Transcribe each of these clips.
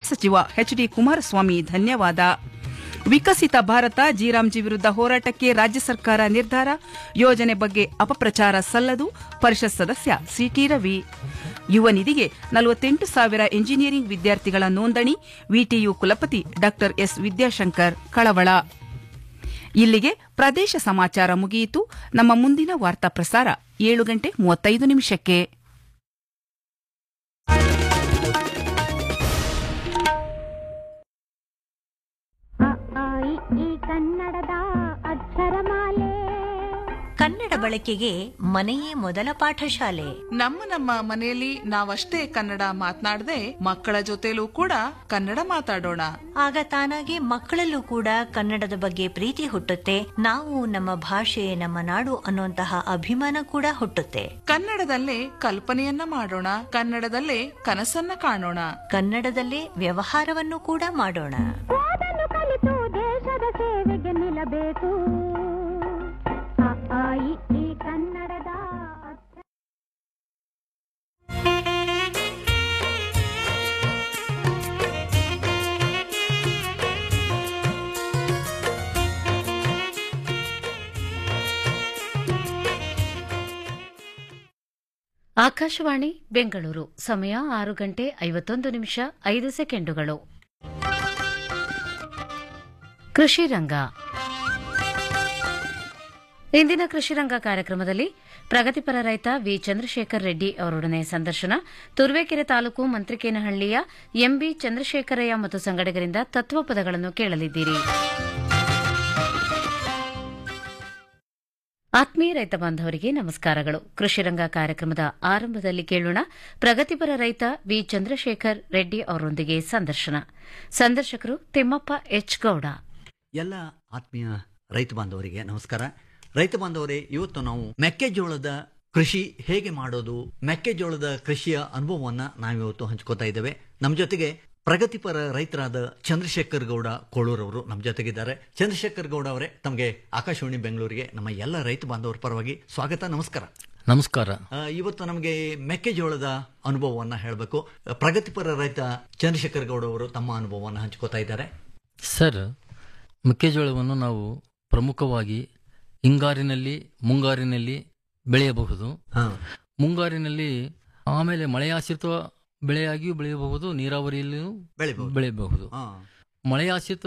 ಸಚಿವ H D Kumaraswamy ಧನ್ಯವಾದ ವಿಕಸಿತ ಭಾರತ ಜಿರಾಮ್ಜಿ ವಿರುದ್ಧ ಹೋರಾಟಕ್ಕೆ ರಾಜ್ಯ ಸರ್ಕಾರ ನಿರ್ಧಾರ ಯೋಜನೆ ಬಗ್ಗೆ ಅಪಪ್ರಚಾರ ಸಲ್ಲದು ಪರಿಷತ್ ಸದಸ್ಯ ಸಿಟಿ ರವಿ ಯುವ ನಿಧಿಗೆ ನಲವತ್ತೆಂಟು ಸಾವಿರ ಎಂಜಿನಿಯರಿಂಗ್ ವಿದ್ಯಾರ್ಥಿಗಳ ನೋಂದಣಿ ವಿಟಿಯು ಕುಲಪತಿ ಡಾ ಎಸ್ ವಿದ್ಯಾಶಂಕರ್ ಕಳವಳ ಇಲ್ಲಿಗೆ ಪ್ರದೇಶ ಸಮಾಚಾರ ಮುಗಿಯಿತು ನಮ್ಮ ಮುಂದಿನ ವಾರ್ತಾ ಪ್ರಸಾರ ಏಳು ಗಂಟೆ ಮೂವತ್ತೈದು ನಿಮಿಷಕ್ಕೆ ಅ, ಆ, ಇ, ಈ ಕನ್ನಡದ ಅಕ್ಷರಮಾಲೆ ಕನ್ನಡ ಬಳಕೆಗೆ ಮನೆಯೇ ಮೊದಲ ಪಾಠಶಾಲೆ ನಮ್ಮ ನಮ್ಮ ಮನೆಯಲ್ಲಿ ನಾವಷ್ಟೇ ಕನ್ನಡ ಮಾತನಾಡದೆ ಮಕ್ಕಳ ಜೊತೆಲೂ ಕೂಡ ಕನ್ನಡ ಮಾತಾಡೋಣ ಆಗ ತಾನಾಗೆ ಮಕ್ಕಳಲ್ಲೂ ಕೂಡ ಕನ್ನಡದ ಬಗ್ಗೆ ಪ್ರೀತಿ ಹುಟ್ಟುತ್ತೆ ನಾವು ನಮ್ಮ ಭಾಷೆ ನಮ್ಮ ನಾಡು ಅನ್ನುವಂತಹ ಅಭಿಮಾನ ಕೂಡ ಹುಟ್ಟುತ್ತೆ ಕನ್ನಡದಲ್ಲೇ ಕಲ್ಪನೆಯನ್ನ ಮಾಡೋಣ ಕನ್ನಡದಲ್ಲೇ ಕನಸನ್ನ ಕಾಣೋಣ ಕನ್ನಡದಲ್ಲೇ ವ್ಯವಹಾರವನ್ನು ಕೂಡ ಮಾಡೋಣ ಓದಲು ಕಲಿತು ದೇಶದ ಸೇವೆಗೆ ನಿಲ್ಲಬೇಕು ಅ, ಆ, ಇ, ಈ ಕನ್ನಡದ ಅಕ್ಷರ ಆಕಾಶವಾಣಿ ಬೆಂಗಳೂರು ಸಮಯ ಆರು ಗಂಟೆ ಐವತ್ತೊಂದು ನಿಮಿಷ ಐದು ಸೆಕೆಂಡುಗಳು ಕೃಷಿ ರಂಗ ಇಂದಿನ ಕೃಷಿ ರಂಗ ಕಾರ್ಯಕ್ರಮದಲ್ಲಿ ಪ್ರಗತಿಪರ ರೈತ ವಿ ಚಂದ್ರಶೇಖರ್ ರೆಡ್ಡಿ ಅವರೊಡನೆ ಸಂದರ್ಶನ ತುರುವೇಕೆರೆ ತಾಲೂಕು ಮಂತ್ರಿಕೇನಹಳ್ಳಿಯ ಎಂಬಿ ಚಂದ್ರಶೇಖರಯ್ಯ ಮತ್ತು ಸಂಗಡಿಗರಿಂದ ತತ್ವಪದಗಳನ್ನು ಕೇಳಲಿದ್ದೀರಿ ಆತ್ಮೀಯ ರೈತ ಬಾಂಧವರಿಗೆ ನಮಸ್ಕಾರಗಳು ಕೃಷಿರಂಗ ಕಾರ್ಯಕ್ರಮದ ಆರಂಭದಲ್ಲಿ ಕೇಳೋಣ ಪ್ರಗತಿಪರ ರೈತ ವಿ ಚಂದ್ರಶೇಖರ್ ರೆಡ್ಡಿ ಅವರೊಂದಿಗೆ ಸಂದರ್ಶನ ಸಂದರ್ಶಕರು ತಿಮ್ಮಪ್ಪ ಎಚ್ ಗೌಡ ಎಲ್ಲ ಆತ್ಮೀಯ ರೈತ ಬಾಂಧವರಿಗೆ ನಮಸ್ಕಾರ ರೈತ ಬಾಂಧವರೇ ಇವತ್ತು ನಾವು ಮೆಕ್ಕೆಜೋಳದ ಕೃಷಿ ಹೇಗೆ ಮಾಡೋದು ಮೆಕ್ಕೆಜೋಳದ ಕೃಷಿಯ ಅನುಭವವನ್ನ ನಾವಿವತ್ತು ಹಂಚ್ಕೋತಾ ಇದ್ದೇವೆ ನಮ್ಮ ಜೊತೆಗೆ ಪ್ರಗತಿಪರ ರೈತರಾದ ಚಂದ್ರಶೇಖರ್ ಗೌಡ ಕೋಳೂರವರು ನಮ್ಮ ಜೊತೆಗಿದ್ದಾರೆ ಚಂದ್ರಶೇಖರ್ ಗೌಡ ಅವರೇ ತಮಗೆ ಆಕಾಶವಾಣಿ ಬೆಂಗಳೂರಿಗೆ ನಮ್ಮ ಎಲ್ಲ ರೈತ ಬಾಂಧವರ ಪರವಾಗಿ ಸ್ವಾಗತ ನಮಸ್ಕಾರ ನಮಸ್ಕಾರ ಆ, ಇವತ್ತು ನಮಗೆ ಮೆಕ್ಕೆಜೋಳದ ಅನುಭವವನ್ನ ಹೇಳಬೇಕು ಪ್ರಗತಿಪರ ರೈತ ಚಂದ್ರಶೇಖರ್ ಗೌಡ ಅವರು ತಮ್ಮ ಅನುಭವವನ್ನು ಹಂಚ್ಕೋತಾ ಇದ್ದಾರೆ ಸರ್ ಮೆಕ್ಕೆಜೋಳವನ್ನು ನಾವು ಪ್ರಮುಖವಾಗಿ ಹಿಂಗಾರಿನಲ್ಲಿ ಮುಂಗಾರಿನಲ್ಲಿ ಬೆಳೆಯಬಹುದು ಹಾ ಮುಂಗಾರಿನಲ್ಲಿ ಆಮೇಲೆ ಮಳೆಯಾಶ್ರಿತ ಬೆಳೆಯಾಗಿಯೂ ಬೆಳೆಯಬಹುದು ನೀರಾವರಿಯಲ್ಲಿಯೂ ಬೆಳಿಬಹುದು ಬೆಳೆಯಬಹುದು ಹಾ ಮಳೆಯಾಶ್ರಿತ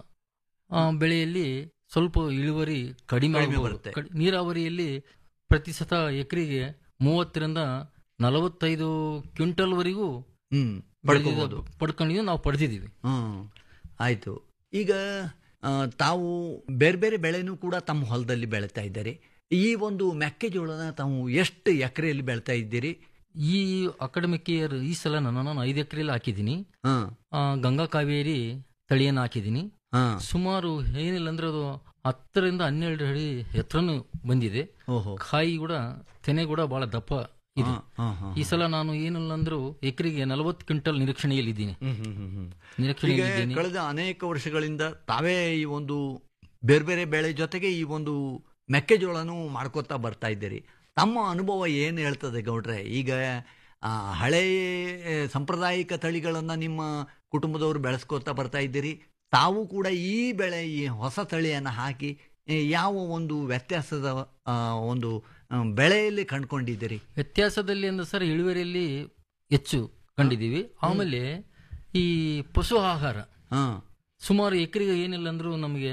ಆ, ಬೆಳೆಯಲ್ಲಿ ಸ್ವಲ್ಪ ಇಳುವರಿ ಕಡಿಮೆ ಕಡಿಮೆ ಆಗಬಹುದು. ಬರುತ್ತೆ. ಕಡಿ- ನೀರಾವರಿಯಲ್ಲಿ ಪ್ರತಿಶತ ಎಕರೆಗೆ ಮೂವತ್ತರಿಂದ ನಲವತ್ತೈದು ಕ್ವಿಂಟಲ್ವರೆಗೂ ಹ್ಮ್ ಬೆಳೆದಿದ್ದು- ಪಡ್ಕೋಬಹುದು ಪಡ್ಕೊಂಡಿದ್ದು ನಾವು ಪಡೆದಿದ್ದೀವಿ ಹ್ಮ್ ಆಯ್ತು ಈಗ ಆ, ತಾವು ಬೇರೆ ಬೇರೆ ಬೆಳೆನೂ ಕೂಡ ತಮ್ಮ ಹೊಲದಲ್ಲಿ ಬೆಳೀತಾ ಇದ್ದಾರೆ ಈ ಒಂದು ಮೆಕ್ಕೆಜೋಳನ ತಾವು ಎಷ್ಟು ಎಕರೆಯಲ್ಲಿ ಬೆಳ್ತಾ ಇದ್ದೀರಿ ಈ ಅಕಾಡೆಮಿಕ್ ಇಯರ್ ಈ ಸಲ ನಾನು ನಾನು ಐದು ಎಕರೆಯಲ್ಲಿ ಹಾಕಿದ್ದೀನಿ ಹಾ ಆ, ಗಂಗಾ ಕಾವೇರಿ ತಳಿಯನ್ನು ಹಾಕಿದ್ದೀನಿ ಹಾ ಸುಮಾರು ಏನಿಲ್ಲ ಅಂದ್ರೆ ಅದು ಹತ್ತರಿಂದ ಹನ್ನೆರಡು ಅಡಿ ಎತ್ತರನು ಬಂದಿದೆ ಓಹೋ ಕಾಯಿ ಕೂಡ ತೆನೆ ಕೂಡ ಬಹಳ ದಪ್ಪ ಇದೆ ಹಾ, ಹಾ, ಹಾ. ಈ ಸಲ ನಾನು ಏನಿಲ್ಲ ಅಂದ್ರೂ ಎಕರೆಗೆ ನಲವತ್ತು ಕ್ವಿಂಟಲ್ ನಿರೀಕ್ಷಣೆಯಲ್ಲಿದ್ದೀನಿ ಹ್ಮ್, ಹ್ಮ್, ಹ್ಮ್, ಹ್ಮ್. ಈಗ ನಿರೀಕ್ಷಣೆಯಲ್ಲಿದ್ದೀನಿ ಕಳೆದ ಅನೇಕ ವರ್ಷಗಳಿಂದ ತಾವೇ ಈ ಒಂದು ಬೇರೆ ಬೇರೆ ಬೆಳೆ ಜೊತೆಗೆ ಈ ಒಂದು ಮೆಕ್ಕೆಜೋಳನೂ ಮಾಡ್ಕೋತಾ ಬರ್ತಾ ಇದ್ದೀರಿ ತಮ್ಮ ಅನುಭವ ಏನು ಹೇಳ್ತದೆ ಗೌಡ್ರೆ ಈಗ ಆ, ಹಳೆ ಸಾಂಪ್ರದಾಯಿಕ ತಳಿಗಳನ್ನ ನಿಮ್ಮ ಕುಟುಂಬದವರು ಬೆಳೆಸ್ಕೋತಾ ಬರ್ತಾ ಇದ್ದೀರಿ ತಾವು ಕೂಡ ಈ ಬೆಳೆ ಈ ಹೊಸ ತಳಿಯನ್ನು ಹಾಕಿ ಏ, ಯಾವ ಒಂದು ವ್ಯತ್ಯಾಸದ ಆ, ಒಂದು ಆ, ಬೆಳೆಯಲ್ಲಿ ಕಂಡುಕೊಂಡಿದ್ದೀರಿ ವ್ಯತ್ಯಾಸದಲ್ಲಿ ಅಂದ್ರೆ ಸರ್ ಇಳುವರಿಯಲ್ಲಿ ಹೆಚ್ಚು ಕಂಡಿದ್ದೀವಿ ಆಮೇಲೆ ಈ ಪಶು ಆಹಾರ ಹಾ ಸುಮಾರು ಎಕರೆಗೆ ಏನಿಲ್ಲ ಅಂದ್ರೂ ನಮಗೆ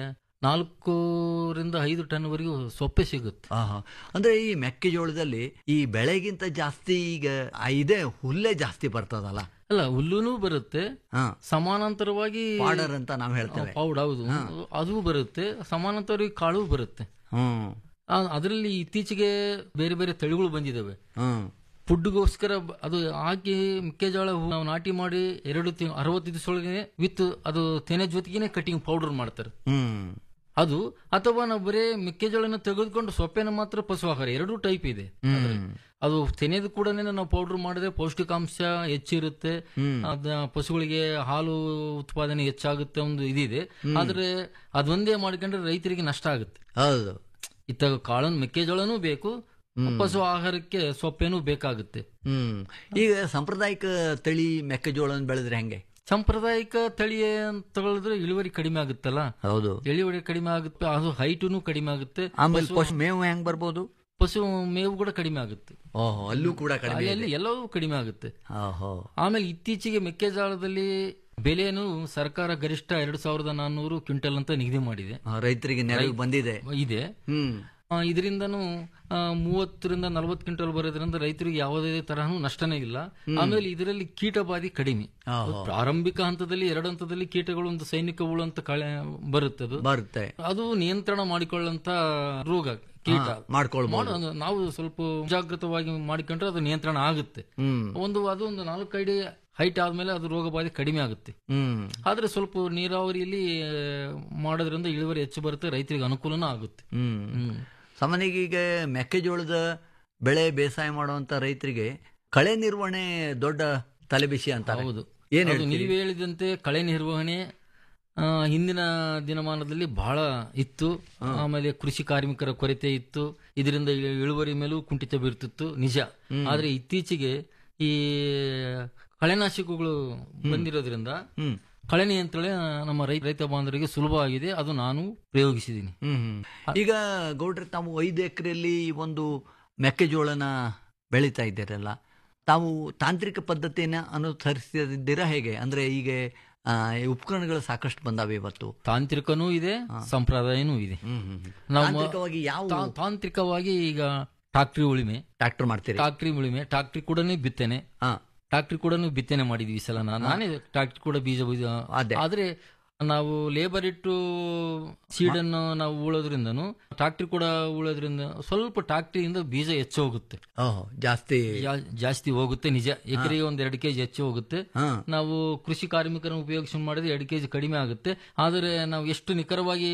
ನಾಲ್ಕೂರಿಂದ ಐದು ಟನ್ವರೆಗೂ ಸೊಪ್ಪೆ ಸಿಗುತ್ತೆ ಆಹಾ. ಅಂದ್ರೆ ಈ ಮೆಕ್ಕೆಜೋಳದಲ್ಲಿ ಈ ಬೆಳೆಗಿಂತ ಜಾಸ್ತಿ ಈಗ ಆ ಇದೆ ಹುಲ್ಲೇ ಜಾಸ್ತಿ ಬರ್ತದಲ್ಲ ಅಲ್ಲ ಹುಲ್ಲುನೂ ಬರುತ್ತೆ ಹಾ ಸಮಾನಾಂತರವಾಗಿ ಪಾಡರ್ ಅಂತ ನಾವು ಹೇಳ್ತೇವೆ ಪೌಡ್ ಹೌದು ಅದು ಬರುತ್ತೆ ಸಮಾನಾಂತರವಾಗಿ ಕಾಳು ಬರುತ್ತೆ ಹ್ಮ್ ಅದರಲ್ಲಿ ಇತ್ತೀಚೆಗೆ ಬೇರೆ ಬೇರೆ ತಳಿಗಳು ಬಂದಿದ್ದಾವೆ ಹ್ಮ್ ಫುಡ್ಗೋಸ್ಕರ ಬ- ಅದು ಹಾಕಿ ಮೆಕ್ಕೆಜೋಳ ಹೂ- ನಾವು ನಾಟಿ ಮಾಡಿ ಎರಡು ತಿಂಗ್ ಅರವತ್ತು ದಿವಸದೊಳಗೆ ವಿತ್ ಅದು ತೆನೆ ಜೊತೆಗೇನೆ ಕಟಿಂಗ್ ಪೌಡರ್ ಮಾಡ್ತಾರೆ ಹ್ಮ್ ಅದು ಅಥವಾ ನಾವು ಬರೇ ಮೆಕ್ಕೆಜೋಳನ ತೆಗೆದುಕೊಂಡು ಸೊಪ್ಪೆನ ಮಾತ್ರ ಪಶು ಆಹಾರ ಎರಡೂ ಟೈಪ್ ಇದೆ ಅದ್ರಲ್ಲಿ. ಅದು ತೆನೆದು ಕೂಡ ನಾವು ಪೌಡರ್ ಮಾಡಿದ್ರೆ ಪೌಷ್ಟಿಕಾಂಶ ಹೆಚ್ಚಿರುತ್ತೆ ಅದ ಪಶುಗಳಿಗೆ ಹಾಲು ಉತ್ಪಾದನೆ ಹೆಚ್ಚಾಗುತ್ತೆ ಒಂದು ಇದಿದೆ ಆದ್ರೆ ಅದೊಂದೇ ಮಾಡ್ಕೊಂಡ್ರೆ ರೈತರಿಗೆ ನಷ್ಟ ಆಗುತ್ತೆ ಹೌದು ಇತ್ತ ಕಾಳನ್ ಮೆಕ್ಕೆಜೋಳನೂ ಬೇಕು ಪಶು ಆಹಾರಕ್ಕೆ ಸೊಪ್ಪೇನೂ ಬೇಕಾಗುತ್ತೆ ಹ್ಮ್ ಈಗ ಸಾಂಪ್ರದಾಯಿಕ ತಳಿ ಮೆಕ್ಕೆಜೋಳ ಬೆಳೆದ್ರೆ ಹೆಂಗೆ ಸಾಂಪ್ರದಾಯಿಕ ತಳಿ ಅಂತ ತಗೊಳಿದ್ರೆ ಇಳುವರಿ ಕಡಿಮೆ ಆಗುತ್ತಲ್ಲ ಹೌದು ಇಳುವರಿ ಕಡಿಮೆ ಆಗುತ್ತೆ ಅದು ಹೈಟುನು ಕಡಿಮೆ ಆಗುತ್ತೆ ಆಮೇಲೆ ಪಶು- ಪಶು ಮೇವು ಹೆಂಗ್ ಬರ್ಬೋದು ಪಶು ಮೇವು ಕೂಡ ಕಡಿಮೆ ಆಗುತ್ತೆ ಓಹ್ ಅಲ್ಲೂ ಕೂಡ ಕಡಿಮೆ ಅಲ್ಲಿ ಇದೆ. ಅಲ್ಲಿ ಎಲ್ಲವೂ ಕಡಿಮೆ ಆಗುತ್ತೆ ಓಹೋ ಆಮೇಲೆ ಇತ್ತೀಚೆಗೆ ಮೆಕ್ಕೆಜೋಳದಲ್ಲಿ ಬೆಲೆಯನ್ನು ಸರ್ಕಾರ ಗರಿಷ್ಠ ಎರಡು ಸಾವಿರದ ನಾನ್ನೂರು ಕ್ವಿಂಟಲ್ ಅಂತ ನಿಗದಿ ಮಾಡಿದೆ ಆ, ರೈತರಿಗೆ ನೆರವು ಬಂದಿದೆ ಇದೆ ಹ್ಮ್ ಆ, ಇದರಿಂದನೂ ಆ, ಮೂವತ್ತರಿಂದ ನಲವತ್ತು ಕ್ವಿಂಟಲ್ ಬರೋದ್ರಿಂದ ರೈತರಿಗೆ ಯಾವುದೇ ತರಹನೂ ನಷ್ಟನೇ ಇಲ್ಲ ಆಮೇಲೆ ಇದರಲ್ಲಿ ಕೀಟಬಾಧೆ ಕಡಿಮೆ ಆಹಾ. ಪ್ರಾರಂಭಿಕ ಹಂತದಲ್ಲಿ ಎರಡು ಹಂತದಲ್ಲಿ ಕೀಟಗಳು ಒಂದು ಸೈನಿಕ ಹುಳು ಅಂತ ಕಳೆ ಬರುತ್ತದು ಬರುತ್ತೆ ಅದು ನಿಯಂತ್ರಣ ಮಾಡಿಕೊಳ್ಳಂತ ರೋಗ ಕೀಟ ಹಾ, ಮಾಡ್ಕೊಳ್ಬೋದು. ಮಾಡು- ನಾವು ಸ್ವಲ್ಪ ಜಾಗೃತವಾಗಿ ಮಾಡಿಕೊಂಡ್ರೆ ಅದು ನಿಯಂತ್ರಣ ಆಗುತ್ತೆ ಹ್ಮ್ ಒಂದು ಅದು ಒಂದು ನಾಲ್ಕು ಅಡಿ ಹೈಟ್ ಆದ್ಮೇಲೆ ಅದು ರೋಗ ಬಾಧೆ ಕಡಿಮೆ ಆಗುತ್ತೆ ಹ್ಮ್ ಆದ್ರೆ ಸ್ವಲ್ಪ ನೀರಾವರಿಯಲ್ಲಿ ಆ, ಮಾಡೋದ್ರಿಂದ ಇಳುವರಿ ಹೆಚ್ಚು ಬರುತ್ತೆ ರೈತರಿಗೆ ಅನುಕೂಲನೂ ಆಗುತ್ತೆ ಹ್ಮ್ ಹ್ಮ್. ಸಾಮಾನ್ಯವಾಗಿ ಈಗ ಮೆಕ್ಕೆಜೋಳದ ಬೆಳೆ ಬೇಸಾಯ ಮಾಡುವಂತ ರೈತರಿಗೆ ಕಳೆ ನಿರ್ವಹಣೆ ದೊಡ್ಡ ತಲೆಬಿಸಿ ಅಂತ ಹೌದು ಏನ್ ಅದು ಹೇಳ್ತೀರಿ? ನೀವು ಹೇಳಿದಂತೆ ಕಳೆ ನಿರ್ವಹಣೆ ಆ, ಹಿಂದಿನ ದಿನಮಾನದಲ್ಲಿ ಬಹಳ ಇತ್ತು ಆಮೇಲೆ ಕೃಷಿ ಕಾರ್ಮಿಕರ ಕೊರತೆ ಇತ್ತು ಇದರಿಂದ ಇ- ಇಳುವರಿ ಮೇಲೂ ಕುಂಠಿತ ಬೀರ್ತಿತ್ತು ನಿಜ ಆದ್ರೆ ಇತ್ತೀಚೆಗೆ ಈ ಕಳೆನಾಶಕಗಳು ಬಂದಿರೋದ್ರಿಂದ ಹ್ಮ್ ಕಳೆ ನಿಯಂತ್ರಣ ನಮ್ಮ ರೈ- ರೈತ ಬಾಂಧವರಿಗೆ ಸುಲಭವಾಗಿದೆ ಅದು ನಾನು ಪ್ರಯೋಗಿಸಿದ್ದೀನಿ ಹ್ಮ್ ಹ್ಮ್. ಈಗ ಗೌಡ್ರೆ ತಾವು ಐದು ಎಕರೆಯಲ್ಲಿ ಒಂದು ಮೆಕ್ಕೆಜೋಳನ ಬೆಳೀತಾ ಇದ್ದೀರಲ್ಲ ತಾವು ತಾಂತ್ರಿಕ ಪದ್ಧತಿಯನ್ನ ಅನುಸರಿಸಿದ್ದೀರಾ ಹೇಗೆ ಅಂದ್ರೆ ಈಗ ಆ, ಈ ಉಪಕರಣಗಳು ಸಾಕಷ್ಟು ಬಂದಾವೆ ಇವತ್ತು ತಾಂತ್ರಿಕನೂ ಇದೆ ಸಂಪ್ರದಾಯನೂ ಇದೆ ಹ್ಮ್ ಹ್ಮ್ ಹ್ಮ್. ನಾವು ತಾಂತ್ರಿಕವಾಗಿ ಯಾವ ತಾ- ತಾಂತ್ರಿಕವಾಗಿ ಈಗ ಟ್ರಾಕ್ಟ್ರಿ ಉಳಿಮೆ ಟ್ರಾಕ್ಟರ್ ಮಾಡ್ತೀರಿ ಟ್ರಾಕ್ಟ್ರಿ ಉಳಿಮೆ ಟ್ರಾಕ್ಟ್ರಿ ಕೂಡ ಬಿತ್ತನೆ ಹಾ ಟ್ರಾಕ್ಟ್ರಿ ಕೂಡ ಬಿತ್ತನೆ ಮಾಡಿದ್ವಿ ಈ ಸಲ ನಾ- ನಾನೇ ಟ್ರಾಕ್ಟ್ರಿ ಕೂಡ ಬೀಜ ಬೀಜ ಅದೇ. ಆದ್ರೆ ನಾವು ಲೇಬರ್ ಇಟ್ಟು ಸೀಡನ್ನು ನಾವು ಉಳೋದ್ರಿಂದನು ಟ್ರಾಕ್ಟ್ರಿ ಕೂಡ ಉಳೋದ್ರಿಂದ ಸ್ವಲ್ಪ ಟ್ರಾಕ್ಟ್ರಿಯಿಂದ ಬೀಜ ಹೆಚ್ಚು ಹೋಗುತ್ತೆ ಓಹೋ ಜಾಸ್ತಿ ಜಾ- ಜಾಸ್ತಿ ಹೋಗುತ್ತೆ ನಿಜ ಎಕರೆಗೆ ಒಂದ್ ಎರಡು ಕೆಜಿ ಹೆಚ್ಚು ಹೋಗುತ್ತೆ ಹಾ ನಾವು ಕೃಷಿ ಕಾರ್ಮಿಕರನ್ನು ಉಪಯೋಗಿಸಿ ಮಾಡಿದ್ರೆ ಎರಡು ಕೆಜಿ ಕಡಿಮೆ ಆಗುತ್ತೆ ಆದರೆ ನಾವು ಎಷ್ಟು ನಿಖರವಾಗಿ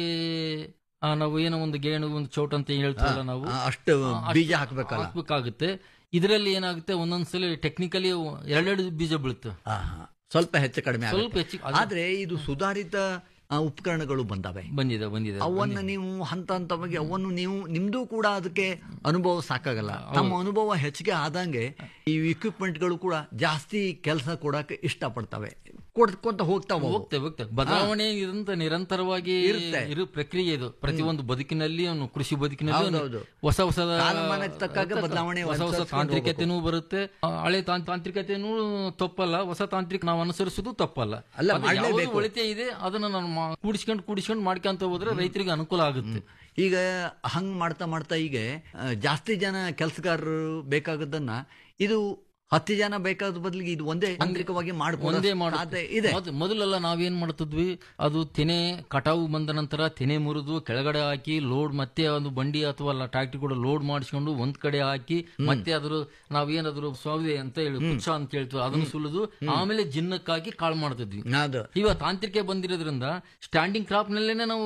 ಆ, ನಾವು ಏನೋ ಒಂದು ಗೇಣು ಒಂದು ಚೌಟ್ ಅಂತ ಹೇಳ್ತೀವಲ್ಲ ನಾವು ಆ, ಅಷ್ಟು ಅಷ್ಟು ಬೀಜ ಹಾಕ್ಬೇಕಲ್ಲ ಹಾಕ್ಬೇಕಾಗುತ್ತೆ ಇದರಲ್ಲಿ ಏನಾಗುತ್ತೆ ಒಂದೊಂದ್ಸಲಿ ಟೆಕ್ನಿಕಲಿ ಎರಡೆರಡು ಬೀಜ ಬೀಳುತ್ತೆ ಆ, ಹಾ. ಸ್ವಲ್ಪ ಹೆಚ್ಚು ಕಡಿಮೆ ಸ್ವಲ್ಪ ಆಗುತ್ತೆ. ಹೆಚ್ಚು ಅದು ಆದ್ರೆ ಇದು ಸುಧಾರಿತ ಆ, ಉಪಕರಣಗಳು ಬಂದಾವೆ ಬಂದಿದೆ ಬಂದಿದೆ ಅವನ್ನ ನೀವು ಹಂತ ಹಂತವಾಗಿ ಅವನ್ನು ನೀವು ನಿಮ್ದು ಕೂಡ ಅದಕ್ಕೆ ಅನುಭವ ಸಾಕಾಗಲ್ಲ ತಮ್ಮ ಅನುಭವ ಹೆಚ್ಚಿಗೆ ಆದಂಗೆ ಈ ಇಕ್ವಿಪ್ಮೆಂಟ್ಗಳು ಕೂಡ ಜಾಸ್ತಿ ಕೆಲಸ ಕೊಡಕ್ಕೆ ಇಷ್ಟಪಡ್ತವೆ ಕೊಡ್ಕೊಂತ ಹೋಗ್ತಾವ ಅವು. ಹೋಗ್ತೇವೆ ಹೋಗ್ತೇವೆ ಬದಲಾವಣೆ ಇದಂತ ನಿರಂತರವಾಗಿ ಇರುತ್ತೆ. ಇರೋ ಪ್ರಕ್ರಿಯೆ ಇದು ಪ್ರತಿಯೊಂದು ಬದುಕಿನಲ್ಲಿ ಅವನು ಕೃಷಿ ಬದುಕಿನಲ್ಲಿ ಅವ್ನು ಹೌದೌದು. ಹೊಸ ಹೊಸ ಕಾಲಮಾನಕ್ಕೆ ತಕ್ಕಾಗೆ ಬದಲಾವಣೆ ಹೊಸ ಹೊಸ ಅನುಸರಿಸ್ಕೊಂಡು ತಾಂತ್ರಿಕತೆನೂ ಬರುತ್ತೆ ಆ, ಹಳೆ ತಾಂ- ತಾಂತ್ರಿಕತೆನೂ ತಪ್ಪಲ್ಲ ಹೊಸ ತಾಂತ್ರಿಕ ನಾವು ಅನುಸರಿಸೋದು ತಪ್ಪಲ್ಲ ಅಲ್ಲ, ಅದು ಮಾಡ್ಲೇಬೇಕು. ಯಾವ್ದು ಒಳಿತೆ ಇದೆ ಅದನ್ನ ನಾನು ಮಾ- ಕೂಡಿಸ್ಕೊಂಡು ಕೂಡಿಸ್ಕೊಂಡು ಮಾಡ್ಕೊಂತ ಹೋದ್ರೆ ರೈತರಿಗೆ ಅನುಕೂಲ ಆಗುತ್ತೆ ಈಗ ಹಂಗ್ ಮಾಡ್ತಾ ಮಾಡ್ತಾ ಈಗ ಆ, ಜಾಸ್ತಿ ಜನ ಕೆಲಸಗಾರರು ಬೇಕಾಗದನ್ನ ಇದು ಹತ್ತು ಜನ ಬೇಕಾದ ಬದಲಿಗೆ ಇದು ಒಂದೇ ತಾಂತ್ರಿಕವಾಗಿ ಒಂದೇ ಮಾಡ್ಕೊಂಡು ಮಾಡುತ್ತೆ ಇದೆ ಮೊದ್- ಮೊದಲೆಲ್ಲ ನಾವೇನ್ ಮಾಡ್ತಿದ್ವಿ ಅದು ತೆನೆ ಕಟಾವು ಬಂದ ನಂತರ ತೆನೆ ಮುರಿದು ಕೆಳಗಡೆ ಹಾಕಿ ಲೋಡ್ ಮತ್ತೆ ಒಂದು ಬಂಡಿ ಅಥವಾ ಟ್ರಾಕ್ಟರ್ ಕೂಡ ಲೋಡ್ ಮಾಡಿಸ್ಕೊಂಡು ಒಂದ್ ಕಡೆ ಹಾಕಿ ಮತ್ತೆ ಅದ್ರ ನಾವೇನಾದ್ರು ಸೌದೆ ಅಂತ ಹೇಳಿ ಪುಚ್ಚ ಅಂತ ಹೇಳ್ತೀವಿ ಅದನ್ನು ಸುಲಿದು ಆಮೇಲೆ ಜಿನ್ನಕ್ಕಾಗಿ ಕಾಳು ಮಾಡ್ತಿದ್ವಿ ಅದು ಇವಾಗ ತಾಂತ್ರಿಕ ಬಂದಿರೋದ್ರಿಂದ ಸ್ಟ್ಯಾಂಡಿಂಗ್ ಕ್ರಾಪ್ ನಲ್ಲೇನೆ ನಾವು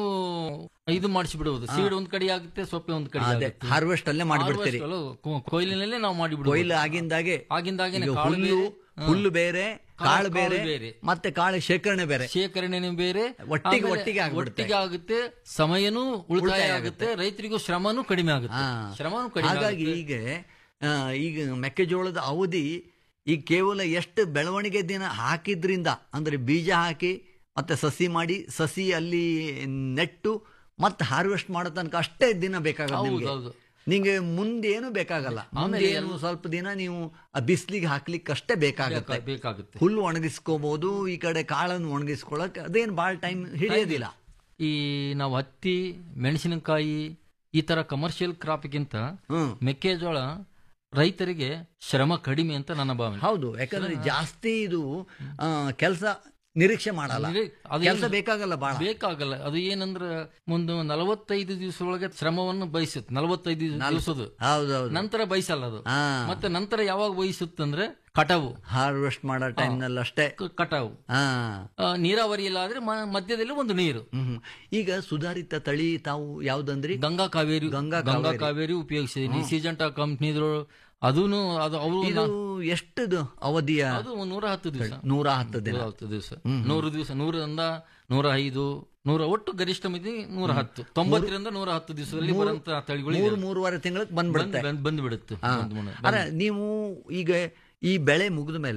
ಇದು ಮಾಡಿಸಿಬಿಡುವುದು ಸೀಡ್ ಒಂದ್ ಕಡೆ ಆಗುತ್ತೆ ಸೊಪ್ಪೆ ಒಂದ್ ಕಡೆ ಅದೇ ಆಗುತ್ತೆ. ಹಾರ್ವೆಸ್ಟ್ ಅಲ್ಲೇ ಮಾಡಿಬಿಡ್ತೀರಿ Harvest ಅಲ್ಲೂ ಕೊ- ಕೊಯ್ಲಿನಲ್ಲೇ ನಾವು ಮಾಡಿಬಿಡುವುದು ಕೊಯ್ಲು ಆಗಿಂದಾಗೆ ಆಗಿಂದಾಗೇನೆ ಈಗ ಕಾಳು ಹುಲ್ಲು ಬೇರೆ, ಹಾ. ಹುಲ್ಲು ಬೇರೆ ಕಾಳು- ಕಾಳು ಕಾಳು ಬೇರೆ ಬೇರೆ. ಮತ್ತೆ ಕಾಳು ಶೇಖರಣೆ ಬೇರೆ ಶೇಖರಣೆನೇ ಬೇರೆ ಒಟ್ಟಿಗೆ- ಆಮೇಲೆ ಒಟ್ಟಿಗೆ ಆಗ್ಬಿಡುತ್ತೆ. ಒಟ್ಟಿಗೆ ಆಗುತ್ತೆ ಸಮಯನೂ ಉಳಿತಾಯ ಉಳಿತಾಯ ಆಗುತ್ತೆ ರೈತರಿಗೂ ಶ್ರಮನೂ ಕಡಿಮೆ ಆಗುತ್ತೆ ಹಾ. ಶ್ರಮನೂ ಕಡಿಮೆ ಹಾಗಾಗಿ ಆಗುತ್ತೆ. ಈಗ ಆ, ಈಗ ಮೆಕ್ಕೆಜೋಳದ ಅವಧಿ ಈಗ ಕೇವಲ ಎಷ್ಟು ಬೆಳವಣಿಗೆ ದಿನ ಹಾಕಿದ್ರಿಂದ ಅಂದ್ರೆ ಬೀಜ ಹಾಕಿ ಮತ್ತೆ ಸಸಿ ಮಾಡಿ ಸಸಿ ಅಲ್ಲಿ ನೆಟ್ಟು ಮತ್ತೆ ಹಾರ್ವೆಸ್ಟ್ ಮಾಡೋ ತನಕ ಅಷ್ಟೇ ದಿನ ಬೇಕಾಗಲ್ಲ ಹೌದು, ನಿಮ್ಗೆ ಹೌದು. ನಿಂಗೆ ಮುಂದೆ ಏನು ಬೇಕಾಗಲ್ಲ ಮುಂದೆ ಏನು ಸ್ವಲ್ಪ ದಿನ ನೀವು ಆ ಬಿಸಿಲಿಗೆ ಹಾಕ್ಲಿಕ್ಕೆ ಅಷ್ಟೇ ಬೇಕಾಗುತ್ತೆ ಬೇಕಾ- ಬೇಕಾಗುತ್ತೆ ಹುಲ್ಲು ಒಣಗಿಸ್ಕೋಬಹುದು ಈ ಕಡೆ ಕಾಳನ್ನು ಒಣಗಿಸ್ಕೊಳಕ್ ಅದೇನು ಭಾಳ ಟೈಮ್ ಹಿಡಿಯೋದಿಲ್ಲ ಈ ನಾವು ಹತ್ತಿ ಮೆಣಸಿನಕಾಯಿ ಈ ತರ ಕಮರ್ಷಿಯಲ್ ಕ್ರಾಪ್ಗಿಂತ ಹ್ಮ್ ಮೆಕ್ಕೆಜೋಳ ರೈತರಿಗೆ ಶ್ರಮ ಕಡಿಮೆ ಅಂತ ನನ್ನ ಭಾವನೆ ಹೌದು ಯಾಕಂದ್ರೆ ಜಾಸ್ತಿ ಇದು ಕೆಲಸ ನಿರೀಕ್ಷೆ ಮಾಡಲ್ಲ ನಿರೀ- ಅದು ಕೆಲಸ ಏನು- ಬೇಕಾಗಲ್ಲ ಬಹಳ ಬೇಕಾಗಲ್ಲ ಅದು ಏನಂದ್ರೆ ಒಂದು ನಲವತ್ತೈದು ದಿವಸದೊಳಗೆ ಶ್ರಮವನ್ನು ಬಯಸುತ್ತೆ ನಲವತ್ತೈದು ದಿವಸದ ಹೌದೌದು ನಂತರ ಬಯಸಲ್ಲ ಅದು ಹಾ ಮತ್ತೆ ನಂತರ ಯಾವಾಗ ಬಯಸುತ್ತಂದ್ರೆ ಕಟಾವು ಹಾರ್ವೆಸ್ಟ್ ಮಾಡೋ ಟೈಮ್ನಲ್ಲಿ ಅಷ್ಟೇ ಕ- ಕಟಾವು ಹಾ ಆ, ನೀರಾವರಿ ಇಲ್ಲ ಆದ್ರೆ ಮ- ಮಧ್ಯದಲ್ಲಿ ಒಂದು ನೀರು ಹ್ಮ್ ಈಗ ಸುಧಾರಿತ ತಳಿ ತಾವು ಯಾವ್ದಂದ್ರಿ ಗಂಗಾ ಕಾವೇರಿ ಗಂಗಾ ಗಂಗಾ ಕಾವೇರಿ ಉಪಯೋಗಿಸಿದೀನಿ ಸಿಜೆಂಟಾ ಕಂಪ್ನಿದ್ರು ಅದೂನು ಅದು ಅವರು ಇದು ಎಷ್ಟದು ಅವಧಿಯ ಅದು ಒಂದ್ ನೂರ ಹತ್ತು ದಿವಸ ನೂರ ಹತ್ತು ದಿನ ನೂರ ಹತ್ತು ದಿವಸ ನೂರು ದಿವಸ ನೂರರಿಂದ ನೂರ ಐದು ನೂರ ಒಟ್ಟು ಗರಿಷ್ಠ ಮಿತಿ ನೂರ ಹತ್ತು ತೊಂಬತ್ತರಿಂದ ನೂರ ಹತ್ತು ದಿವಸದಲ್ಲಿ ಬರುವಂತ ತಳಿಗಳು ಮೂರು ಮೂರುವರೆ ತಿಂಗಳಿಗೆ ಬಂದ್ಬಿಡುತ್ತೆ ಬಂದ್ ಬಂದ್ಬಿಡುತ್ತೆ ಹಾ. ಬಂದ್ ಬಂದ್- ಅರೆ ನೀವು ಈಗ ಈ ಬೆಳೆ ಮುಗಿದ ಮೇಲೆ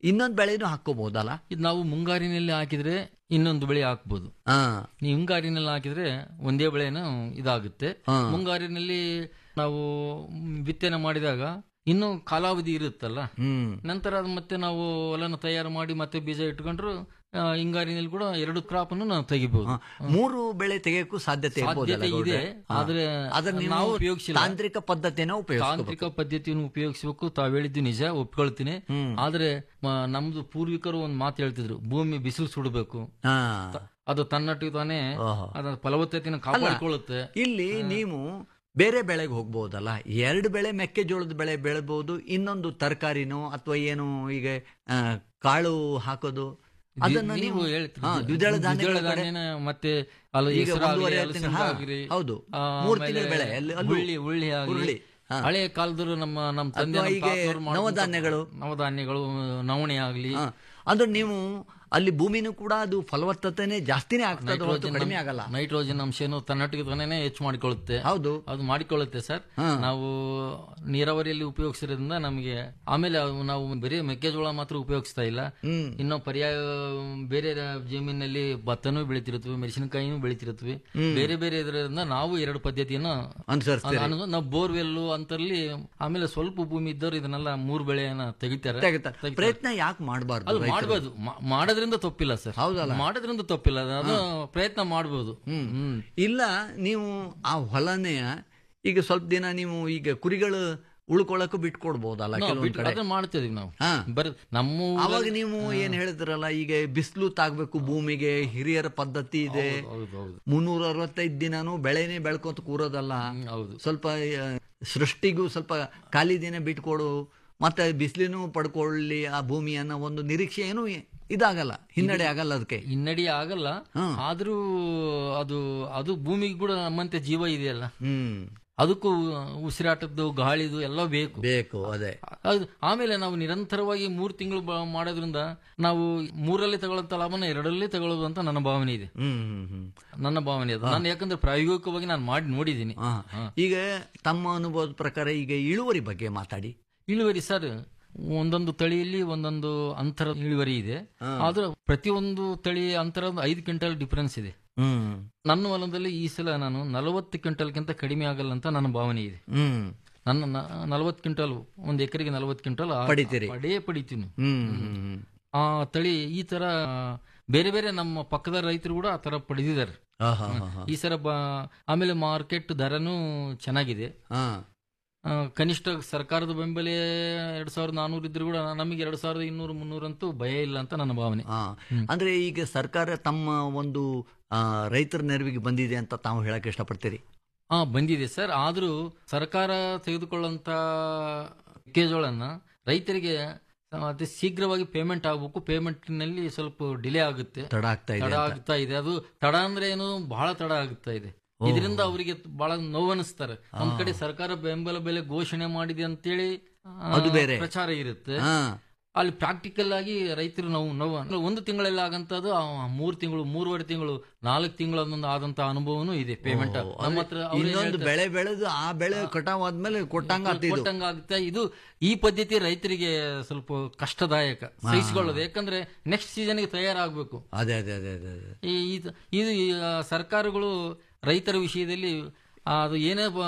ಇನ್ನೊಂದು ಬೆಳೆನೂ ಹಾಕೋಬಹುದಲ್ಲ ಇದು ನಾವು ಮುಂಗಾರಿನಲ್ಲಿ ಹಾಕಿದ್ರೆ ಇನ್ನೊಂದು ಬೆಳೆ ಹಾಕ್ಬೋದು ಹಾ ನೀವು ಹಿಂಗಾರಿನಲ್ಲಿ ಹಾಕಿದ್ರೆ ಒಂದೇ ಬೆಳೆನ ಇದಾಗುತ್ತೆ ಹಾ. ಮುಂಗಾರಿನಲ್ಲಿ ನಾವು ಬಿತ್ತನೆ ಮಾಡಿದಾಗ ಇನ್ನು ಕಾಲಾವಧಿ ಇರುತ್ತಲ್ಲ ಹ್ಮ್ ನಂತರ ಅದು ಮತ್ತೆ ನಾವು ಹೊಲನ ತಯಾರು ಮಾಡಿ ಮತ್ತೆ ಬೀಜ ಇಟ್ಕೊಂಡ್ರು ಆ, ಹಿಂಗಾರಿನಲ್ಲಿ ಕೂಡ ಎರಡು ಕ್ರಾಪ್ ಅನ್ನು ನಾವು ತೆಗಿಬಹುದು ಹಾ. ಮೂರು ಬೆಳೆ ತೆಗೆಯಕ್ಕೂ ಸಾಧ್ಯತೆ ಇರ್ಬೋದಲ್ಲ ಸಾಧ್ಯತೆ ಇದೆ ಗೌಡ್ರೆ? ಹಾ. ಆದ್ರೆ ಆದ್ರೆ ನೀವು ನಾವು ಉಪಯೋಗಿಸಿಲ್ಲ ತಾಂತ್ರಿಕ ಪದ್ಧತಿನ ಉಪಯೋಗಿಸಬೇಕು ತಾಂತ್ರಿಕ ಪದ್ಧತಿಯನ್ನು ಉಪಯೋಗಿಸಬೇಕು ತಾವ್ ಹೇಳಿದ್ದು ನಿಜ ಒಪ್ಕೊಳ್ತೀನಿ ಆದ್ರೆ ಮ- ನಮ್ದು ಪೂರ್ವಿಕರು ಒಂದ್ ಮಾತು ಹೇಳ್ತಿದ್ರು ಭೂಮಿ ಬಿಸಿಲು ಸುಡಬೇಕು ಹಾ ಅದು ತನ್ನಟ್ಟಿಗೆ ತಾನೇ ಓಹೋ. ಅದರ ಫಲವತ್ತತೆಯನ್ನು ಕಾಪಾಡಿಕೊಳ್ಳುತ್ತೆ ಇಲ್ಲಿ ನೀವು ಬೇರೆ ಬೆಳೆಗೆ ಹೋಗ್ಬೋದಲ್ಲ ಎರಡು ಬೆಳೆ ಮೆಕ್ಕೆಜೋಳದ ಬೆಳೆ ಬೆಳಬಹುದು ಇನ್ನೊಂದು ತರಕಾರಿನೋ ಅಥವಾ ಏನು ಈಗ ಆ, ಕಾಳು ಹಾಕೋದು ಅದನ್ನ ನೀವು ನೀವು ಹೇಳ್ತೀರಿ. ಹಾ, ದ್ವಿದಳ ಧಾನ್ಯಗಳ ದ್ವಿದಳ ಕಡೆ ಧಾನ್ಯನ ಮತ್ತೆ ಅಲ್ಲ ಈಗ ಹೆಸರಾಗ್ಲಿ, ಒಂದೂವರೆ ತಿಂಗಳು, ಅಲಸಂದೆ ಹಾ, ಆಗ್ಲಿ, ಹೌದು. ಆ, ಮೂರು ಆಮೇಲೆ ತಿಂಗಳ ಬೆಳೆ, ಅಲ್ಲಿ- ಅಲ್ಲೂ ಉಳ್ಳಿ ಉಳ್ಳಿ ಆಗ್ಲಿ. ಹುರುಳಿ, ಹಾ. ಹಳೆ ಕಾಲದಲ್ಲೂ ನಮ್ಮ ನಮ್ಮ ತಂದೆ ಅಥವಾ ನಮ್ಮ ಈಗ ತಾತನವ್ರು ಮಾಡ್ಕೊಂತ- ನವಧಾನ್ಯಗಳು. ನವಧಾನ್ಯಗಳು ನವಣೆ ಆಗ್ಲಿ ಹಾ. ಅದು ನೀವು ಅಲ್ಲಿ ಭೂಮಿನೂ ಕೂಡ ಅದು ಫಲವತ್ತತೆನೆ ಜಾಸ್ತಿನೇ ಆಗ್ತದೆ ಹೊರತು ಕಡಿಮೆ ಆಗಲ್ಲ ನೈಟ್ರೋಜನ್ ಅಂಶನು ತನ್ನಟ್ಟಿಗೆ ತಾನೇ ಹೆಚ್ಚು ಮಾಡಿಕೊಳ್ಳುತ್ತೆ ಹೌದು ಅದು ಮಾಡಿಕೊಳ್ಳುತ್ತೆ ಸರ್ ಹಾ. ನಾವು ನೀರಾವರಿಯಲ್ಲಿ ಉಪಯೋಗಿಸಿರೋದ್ರಿಂದ ನಮಗೆ ಆಮೇಲೆ ಅವು ನಾವು ಬರೀ ಮೆಕ್ಕೆಜೋಳ ಮಾತ್ರ ಉಪಯೋಗಿಸ್ತಾ ಇಲ್ಲ ಹ್ಮ್ ಇನ್ನು ಪರ್ಯಾಯ ಬೇರೆ ಜಮೀನಿನಲ್ಲಿ ಭತ್ತನೂ ಬೆಳಿತಿರುತ್ತವೆ ಮೆಣಸಿನಕಾಯಿನೂ ಬೆಳಿತಿರುತ್ತವೆ ಬೇರೆ ಬೇರೆ ಇದರಿಂದ ನಾವು ಎರಡು ಪದ್ಧತಿಯನ್ನ ಅನುಸರಿಸ್ತೀರಿ ಅನು- ನಾವು ಬೋರ್ವೆಲ್ ಅಂತಲ್ಲಿ ಆಮೇಲೆ ಸ್ವಲ್ಪ ಭೂಮಿ ಇದ್ದವ್ರು ಇದನ್ನೆಲ್ಲ ಮೂರು ಬೆಳೆಯನ್ನ ತೆಗಿತಾರೆ ತೆಗಿತಾರೆ. ತೆಗಿತಾರೆ. ಪ್ರಯತ್ನ ಯಾಕೆ ಮಾಡಬಾರ್ದು ಅದು ಮಾಡ್ಬೋದು ಮಾ- ಮಾಡೋದ್ರಿಂದ ತಪ್ಪಿಲ್ಲ ಸರ್ ಹೌದಲ್ಲ? ಮಾಡೋದ್ರಿಂದ ತಪ್ಪಿಲ್ಲ ಅದು ಪ್ರಯತ್ನ ಮಾಡ್ಬೋದು ಹ್ಮ್ ಇಲ್ಲ ನೀವು ಆ ಹೊಲನೆಯ ಈಗ ಸ್ವಲ್ಪ ದಿನ ನೀವು ಈಗ ಕುರಿಗಳು ಉಳ್ಕೊಳ್ಳಕ್ಕೂ ಬಿಟ್ಕೊಡ್ಬೋದಲ್ಲ ನಾವು ಕೆಲವೊಂದ್ ಬಿಟ್ಟು ಕಡೆ ಅದನ್ನ ಮಾಡ್ತಿದೀವಿ ನಾವು ಹಾ. ಬರ್ ನಮ್ಮ ಅವಾಗ ನೀವು ಏನ್ ಹೇಳಿದ್ರಲ್ಲ ಈಗ ಬಿಸಿಲು ತಾಗ್ಬೇಕು ಭೂಮಿಗೆ ಹಿರಿಯರ ಪದ್ಧತಿ ಇದೆ ಹೌದು ಹೌದು ಮುನ್ನೂರ ಅರವತ್ತೈದು ದಿನಾನು ಬೆಳೆನೇ ಬೆಳ್ಕೊಂತ ಕೂರೋದಲ್ಲ ಹ್ಮ್, ಹೌದು ಸ್ವಲ್ಪ ಆ, ಸೃಷ್ಟಿಗೂ ಸ್ವಲ್ಪ ಖಾಲಿ ದಿನ ಬಿಟ್ಕೊಡು ಮತ್ತೆ ಬಿಸಿಲಿನೂ ಪಡ್ಕೊಳ್ಳಿ ಆ ಭೂಮಿ ಅನ್ನೋ ಒಂದು ನಿರೀಕ್ಷೆ ಏನು ಇದಾಗಲ್ಲ ಹಿನ್ನಡೆ ಆಗಲ್ಲ ಅದಕ್ಕೆ ಹಿನ್ನಡಿ ಆಗಲ್ಲ ಹ್ಮ್. ಆದ್ರೂ ಅದು ಅದು ಭೂಮಿಗೆ ಕೂಡ ನಮ್ಮಂತೆ ಜೀವ ಇದೆಯಲ್ಲ ಹ್ಮ್ ಅದಕ್ಕೂ ಉಸಿರಾಟದ್ದು ಗಾಳಿದು ಎಲ್ಲ ಬೇಕು ಬೇಕು ಅದೇ ಅದು ಆಮೇಲೆ ನಾವು ನಿರಂತರವಾಗಿ ಮೂರು ತಿಂಗಳು ಬ- ಮಾಡೋದ್ರಿಂದ ನಾವು ಮೂರಲ್ಲಿ ತಗೊಳ್ಳಂತ ಲಾಭನ ಎರಡರಲ್ಲಿ ತಗೊಳ್ಳೋದು ಅಂತ ನನ್ನ ಭಾವನೆ ಇದೆ ಹ್ಮ್ ಹ್ಮ್ ಹ್ಮ್ ನನ್ನ ಭಾವನೆ ಅದು ನಾನು ಯಾಕಂದ್ರೆ ಪ್ರಾಯೋಗಿಕವಾಗಿ ನಾನು ಮಾಡಿ ನೋಡಿದ್ದೀನಿ ಹಾ. ಈಗ ತಮ್ಮ ಅನುಭವದ ಪ್ರಕಾರ ಈಗ ಇಳುವರಿ ಬಗ್ಗೆ ಮಾತಾಡಿ ಇಳುವರಿ ಸರ್ ಒಂದೊಂದು ತಳಿಯಲ್ಲಿ ಒಂದೊಂದು ಅಂತರ ಇಳುವರಿ ಇದೆ ಆದ್ರೆ ಪ್ರತಿಯೊಂದು ತಳಿ ಅಂತರ ಒಂದು ಐದು ಕ್ವಿಂಟಲ್ ಡಿಫರೆನ್ಸ್ ಇದೆ ಹ್ಮ್ ನನ್ನ ಹೊಲದಲ್ಲಿ ಈ ಸಲ ನಾನು ನಲವತ್ತು ಕ್ವಿಂಟಲ್ಗಿಂತ ಕಡಿಮೆ ಆಗಲ್ಲ ಅಂತ ನನ್ನ ಭಾವನೆ ಇದೆ ಹ್ಮ್ ನನ್ನ ನಲವತ್ತು ಕ್ವಿಂಟಲ್ ಒಂದು ಎಕರೆಗೆ ನಲವತ್ತು ಕ್ವಿಂಟಲ್ ಆ- ಪಡಿತೀರಿ. ಪಡೇ ಪಡಿತೀನಿ ಹ್ಮ್ ಹ್ಮ್ ಆ ತಳಿ ಈ ತರ ಬೇರೆ ಬೇರೆ ನಮ್ಮ ಪಕ್ಕದ ರೈತರು ಕೂಡ ಆ ತರ ಪಡೆದಿದ್ದಾರೆ ಆಹಾ, ಹಾ, ಹಾ. ಈ ಸಲ ಬ ಆಮೇಲೆ ಮಾರ್ಕೆಟ್ ದರನೂ ಚೆನ್ನಾಗಿದೆ ಹಾ. ಆ, ಕನಿಷ್ಠ ಸರ್ಕಾರದ ಬೆಂಬಲ ಎರಡ್ ಸಾವಿರದ ನಾನೂರು ಇದ್ರು ಕೂಡ ನಮಗೆ ಎರಡ್ ಸಾವಿರದ ಇನ್ನೂರು ಮುನ್ನೂರಂತೂ ಭಯ ಇಲ್ಲ ಅಂತ ನನ್ನ ಭಾವನೆ ಹಾ. ಅಂದ್ರೆ ಈಗ ಸರ್ಕಾರ ತಮ್ಮ ಒಂದು ಆ, ರೈತರ ನೆರವಿಗೆ ಬಂದಿದೆ ಅಂತ ತಾವು ಹೇಳಕ್ ಇಷ್ಟಪಡ್ತೀರಿ ಹಾ ಬಂದಿದೆ ಸರ್ ಆದ್ರೂ ಸರ್ಕಾರ ತೆಗೆದುಕೊಳ್ಳುವಂತ ಮೆಕ್ಕೆಜೋಳನ್ನ ರೈತರಿಗೆ ಅತಿ ಶೀಘ್ರವಾಗಿ ಪೇಮೆಂಟ್ ಆಗಬೇಕು ಪೇಮೆಂಟ್ ನಲ್ಲಿ ಸ್ವಲ್ಪ ಡಿಲೇ ಆಗುತ್ತೆ ತಡ ಆಗ್ತಾ ಇದೆ ತಡ ಅಂತ. ಆಗ್ತಾ ಇದೆ ಅದು ತಡ ಅಂದ್ರೆ ಏನು ಬಹಳ ತಡ ಆಗ್ತಾ ಇದೆ ಇದರಿಂದ ಅವರಿಗೆ ಬಹಳ ನೋವನಿಸ್ತಾರೆ ಒಂದ್ ಕಡೆ ಸರ್ಕಾರ ಬೆಂಬಲ ಬೆಲೆ ಘೋಷಣೆ ಮಾಡಿದೆ ಅಂತೇಳಿ ಆ, ಅದು ಬೇರೆ. ಪ್ರಚಾರ ಇರುತ್ತೆ ಹಾ. ಅಲ್ಲಿ ಪ್ರಾಕ್ಟಿಕಲ್ ಆಗಿ ರೈತರು ನೋವು ನೋವು ಅಂದ್ರೆ ಒಂದು ತಿಂಗಳಲ್ಲಿ ಆಗಂತದ್ದು ಆ ಮೂರು ತಿಂಗಳು ಮೂರುವರೆ ತಿಂಗಳು ನಾಲ್ಕು ತಿಂಗಳೊಂದು ಆದಂತ ಅನುಭವನೂ ಇದೆ ಪೇಮೆಂಟ್ ಓ, ನಮ್ಮ ಹತ್ರ ಅವ್ರು ಏನ್ ಇನ್ನೊಂದು ಹೇಳ್ತಾರೆ? ಬೆಳೆ ಬೆಳೆದು ಆ ಬೆಳೆ ಕಟಾವ್ ಆದ್ಮೇಲೆ ಕೊಟ್ಟಂಗ ಆಗ್ತಿದ್ದು ಕೊಟ್ಟಂಗ ಆಗುತ್ತೆ ಇದು ಈ ಪದ್ಧತಿ ರೈತರಿಗೆ ಸ್ವಲ್ಪ ಕಷ್ಟದಾಯಕ ಸಹಿಸಿಕೊಳ್ಳೋದು ಯಾಕಂದ್ರೆ ನೆಕ್ಸ್ಟ್ ಸೀಸನ್ಗೆ ತಯಾರಾಗಬೇಕು ಅದೇ ಅದೇ ಅದೇ ಅದೇ ಅದೇ. ಈ ಇದು ಇದು ಈ, ಆ, ಸರ್ಕಾರಗಳು ರೈತರ ವಿಷಯದಲ್ಲಿ ಆ, ಅದು ಏನೇ ಬ-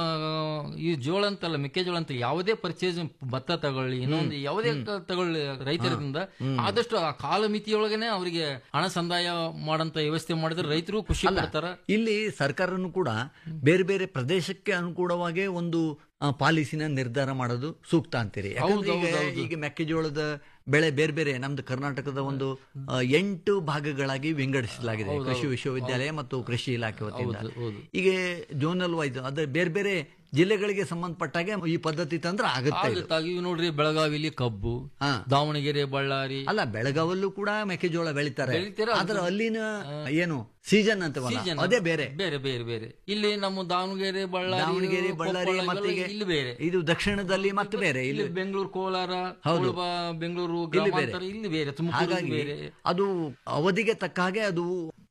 ಈ ಜೋಳ ಅಂತಲ್ಲ ಮೆಕ್ಕೆಜೋಳ ಅಂತ ಯಾವುದೇ ಪರ್ಚೇಸ್ ಭತ್ತ ತಗೊಳ್ಳಿ ಇನ್ನೊಂದು ಯಾವುದೇ ಕ- ತಗೊಳ್ಳಿ ರೈತರಿಂದ ಆದಷ್ಟು ಆ ಕಾಲಮಿತಿಯೊಳಗನೆ ಅವರಿಗೆ ಹಣ ಸಂದಾಯ ಮಾಡಂತ ವ್ಯವಸ್ಥೆ ಮಾಡಿದ್ರೆ ರೈತರು ಖುಷಿ ಪಡ್ತಾರ ಇಲ್ಲಿ ಸರ್ಕಾರನು ಕೂಡ ಬೇರೆ ಬೇರೆ ಪ್ರದೇಶಕ್ಕೆ ಅನುಕೂಲವಾಗಿ ಒಂದು ಆ, ಪಾಲಿಸಿನ ನಿರ್ಧಾರ ಮಾಡೋದು ಸೂಕ್ತ ಅಂತೀರಿ ಯಾಕಂದ್ರೆ ಹೌದು, ಈಗ- ಹೌದು. ಈಗ ಮೆಕ್ಕೆಜೋಳದ ಬೆಳೆ ಬೇರೆ ಬೇರೆ ನಮ್ದು ಕರ್ನಾಟಕದ ಒಂದು ಆ, ಎಂಟು ಭಾಗಗಳಾಗಿ ವಿಂಗಡಿಸಲಾಗಿದೆ ಕೃಷಿ ವಿಶ್ವವಿದ್ಯಾಲಯ ಮತ್ತು ಕೃಷಿ ಇಲಾಖೆ ವತಿಯಿಂದ ಹೌದು, ಹೌದು. ಈಗ ಜೋನಲ್ ವೈಸ್ ಅದೇ ಬೇರೆ ಬೇರೆ ಜಿಲ್ಲೆಗಳಿಗೆ ಸಂಬಂಧಪಟ್ಟಾಗೆ ಈ ಪದ್ಧತಿ ತಂದ್ರೆ ಆಗುತ್ತೆ ಇದು. ಆಗುತ್ತಾ ಇವು ನೋಡ್ರಿ ಬೆಳಗಾವಿಲಿ ಕಬ್ಬು ಹಾ. ದಾವಣಗೆರೆ ಬಳ್ಳಾರಿ ಅಲ್ಲ ಬೆಳಗಾವಲ್ಲೂ ಕೂಡ ಮೆಕ್ಕೆಜೋಳ ಬೆಳಿತಾರೆ ಬೆಳಿತಾರೆ, ಅದು- ಆದ್ರೆ ಅಲ್ಲಿನ ಏನು ಸೀಸನ್ ಅಂತವಲ್ಲ season ಅದೇ ಬೇರೆ ಬೇರೆ ಬೇರೆ ಬೇರೆ ಇಲ್ಲಿ ನಮ್ಮ ದಾವಣಗೆರೆ ಬಳ್ಳಾರಿ ದಾವಣಗೆರೆ ಬಳ್ಳಾರಿ ಕೊಪ್ಪಳ ಮತ್ತೆ ಇವೆಲ್ಲ ಇಲ್ಲಿ ಬೇರೆ ಇದು ದಕ್ಷಿಣದಲ್ಲಿ ಮತ್ತೆ ಬೇರೆ ಇಲ್ಲಿ ಇಲ್ಲಿ ಬೆಂಗಳೂರು ಕೋಲಾರ ಹೌದು. ಕೊಳವ, ಬೆಂಗಳೂರು ಇಲ್ಲಿ ಬೇರೆ. ಗ್ರಾಮಾಂತರ ಇಲ್ಲಿ ಬೇರೆ ತುಮಕೂರು ಹಾಗಾಗಿ ಬೇರೆ ಅದು ಅವಧಿಗೆ ತಕ್ಕ ಹಾಗೆ ಅದು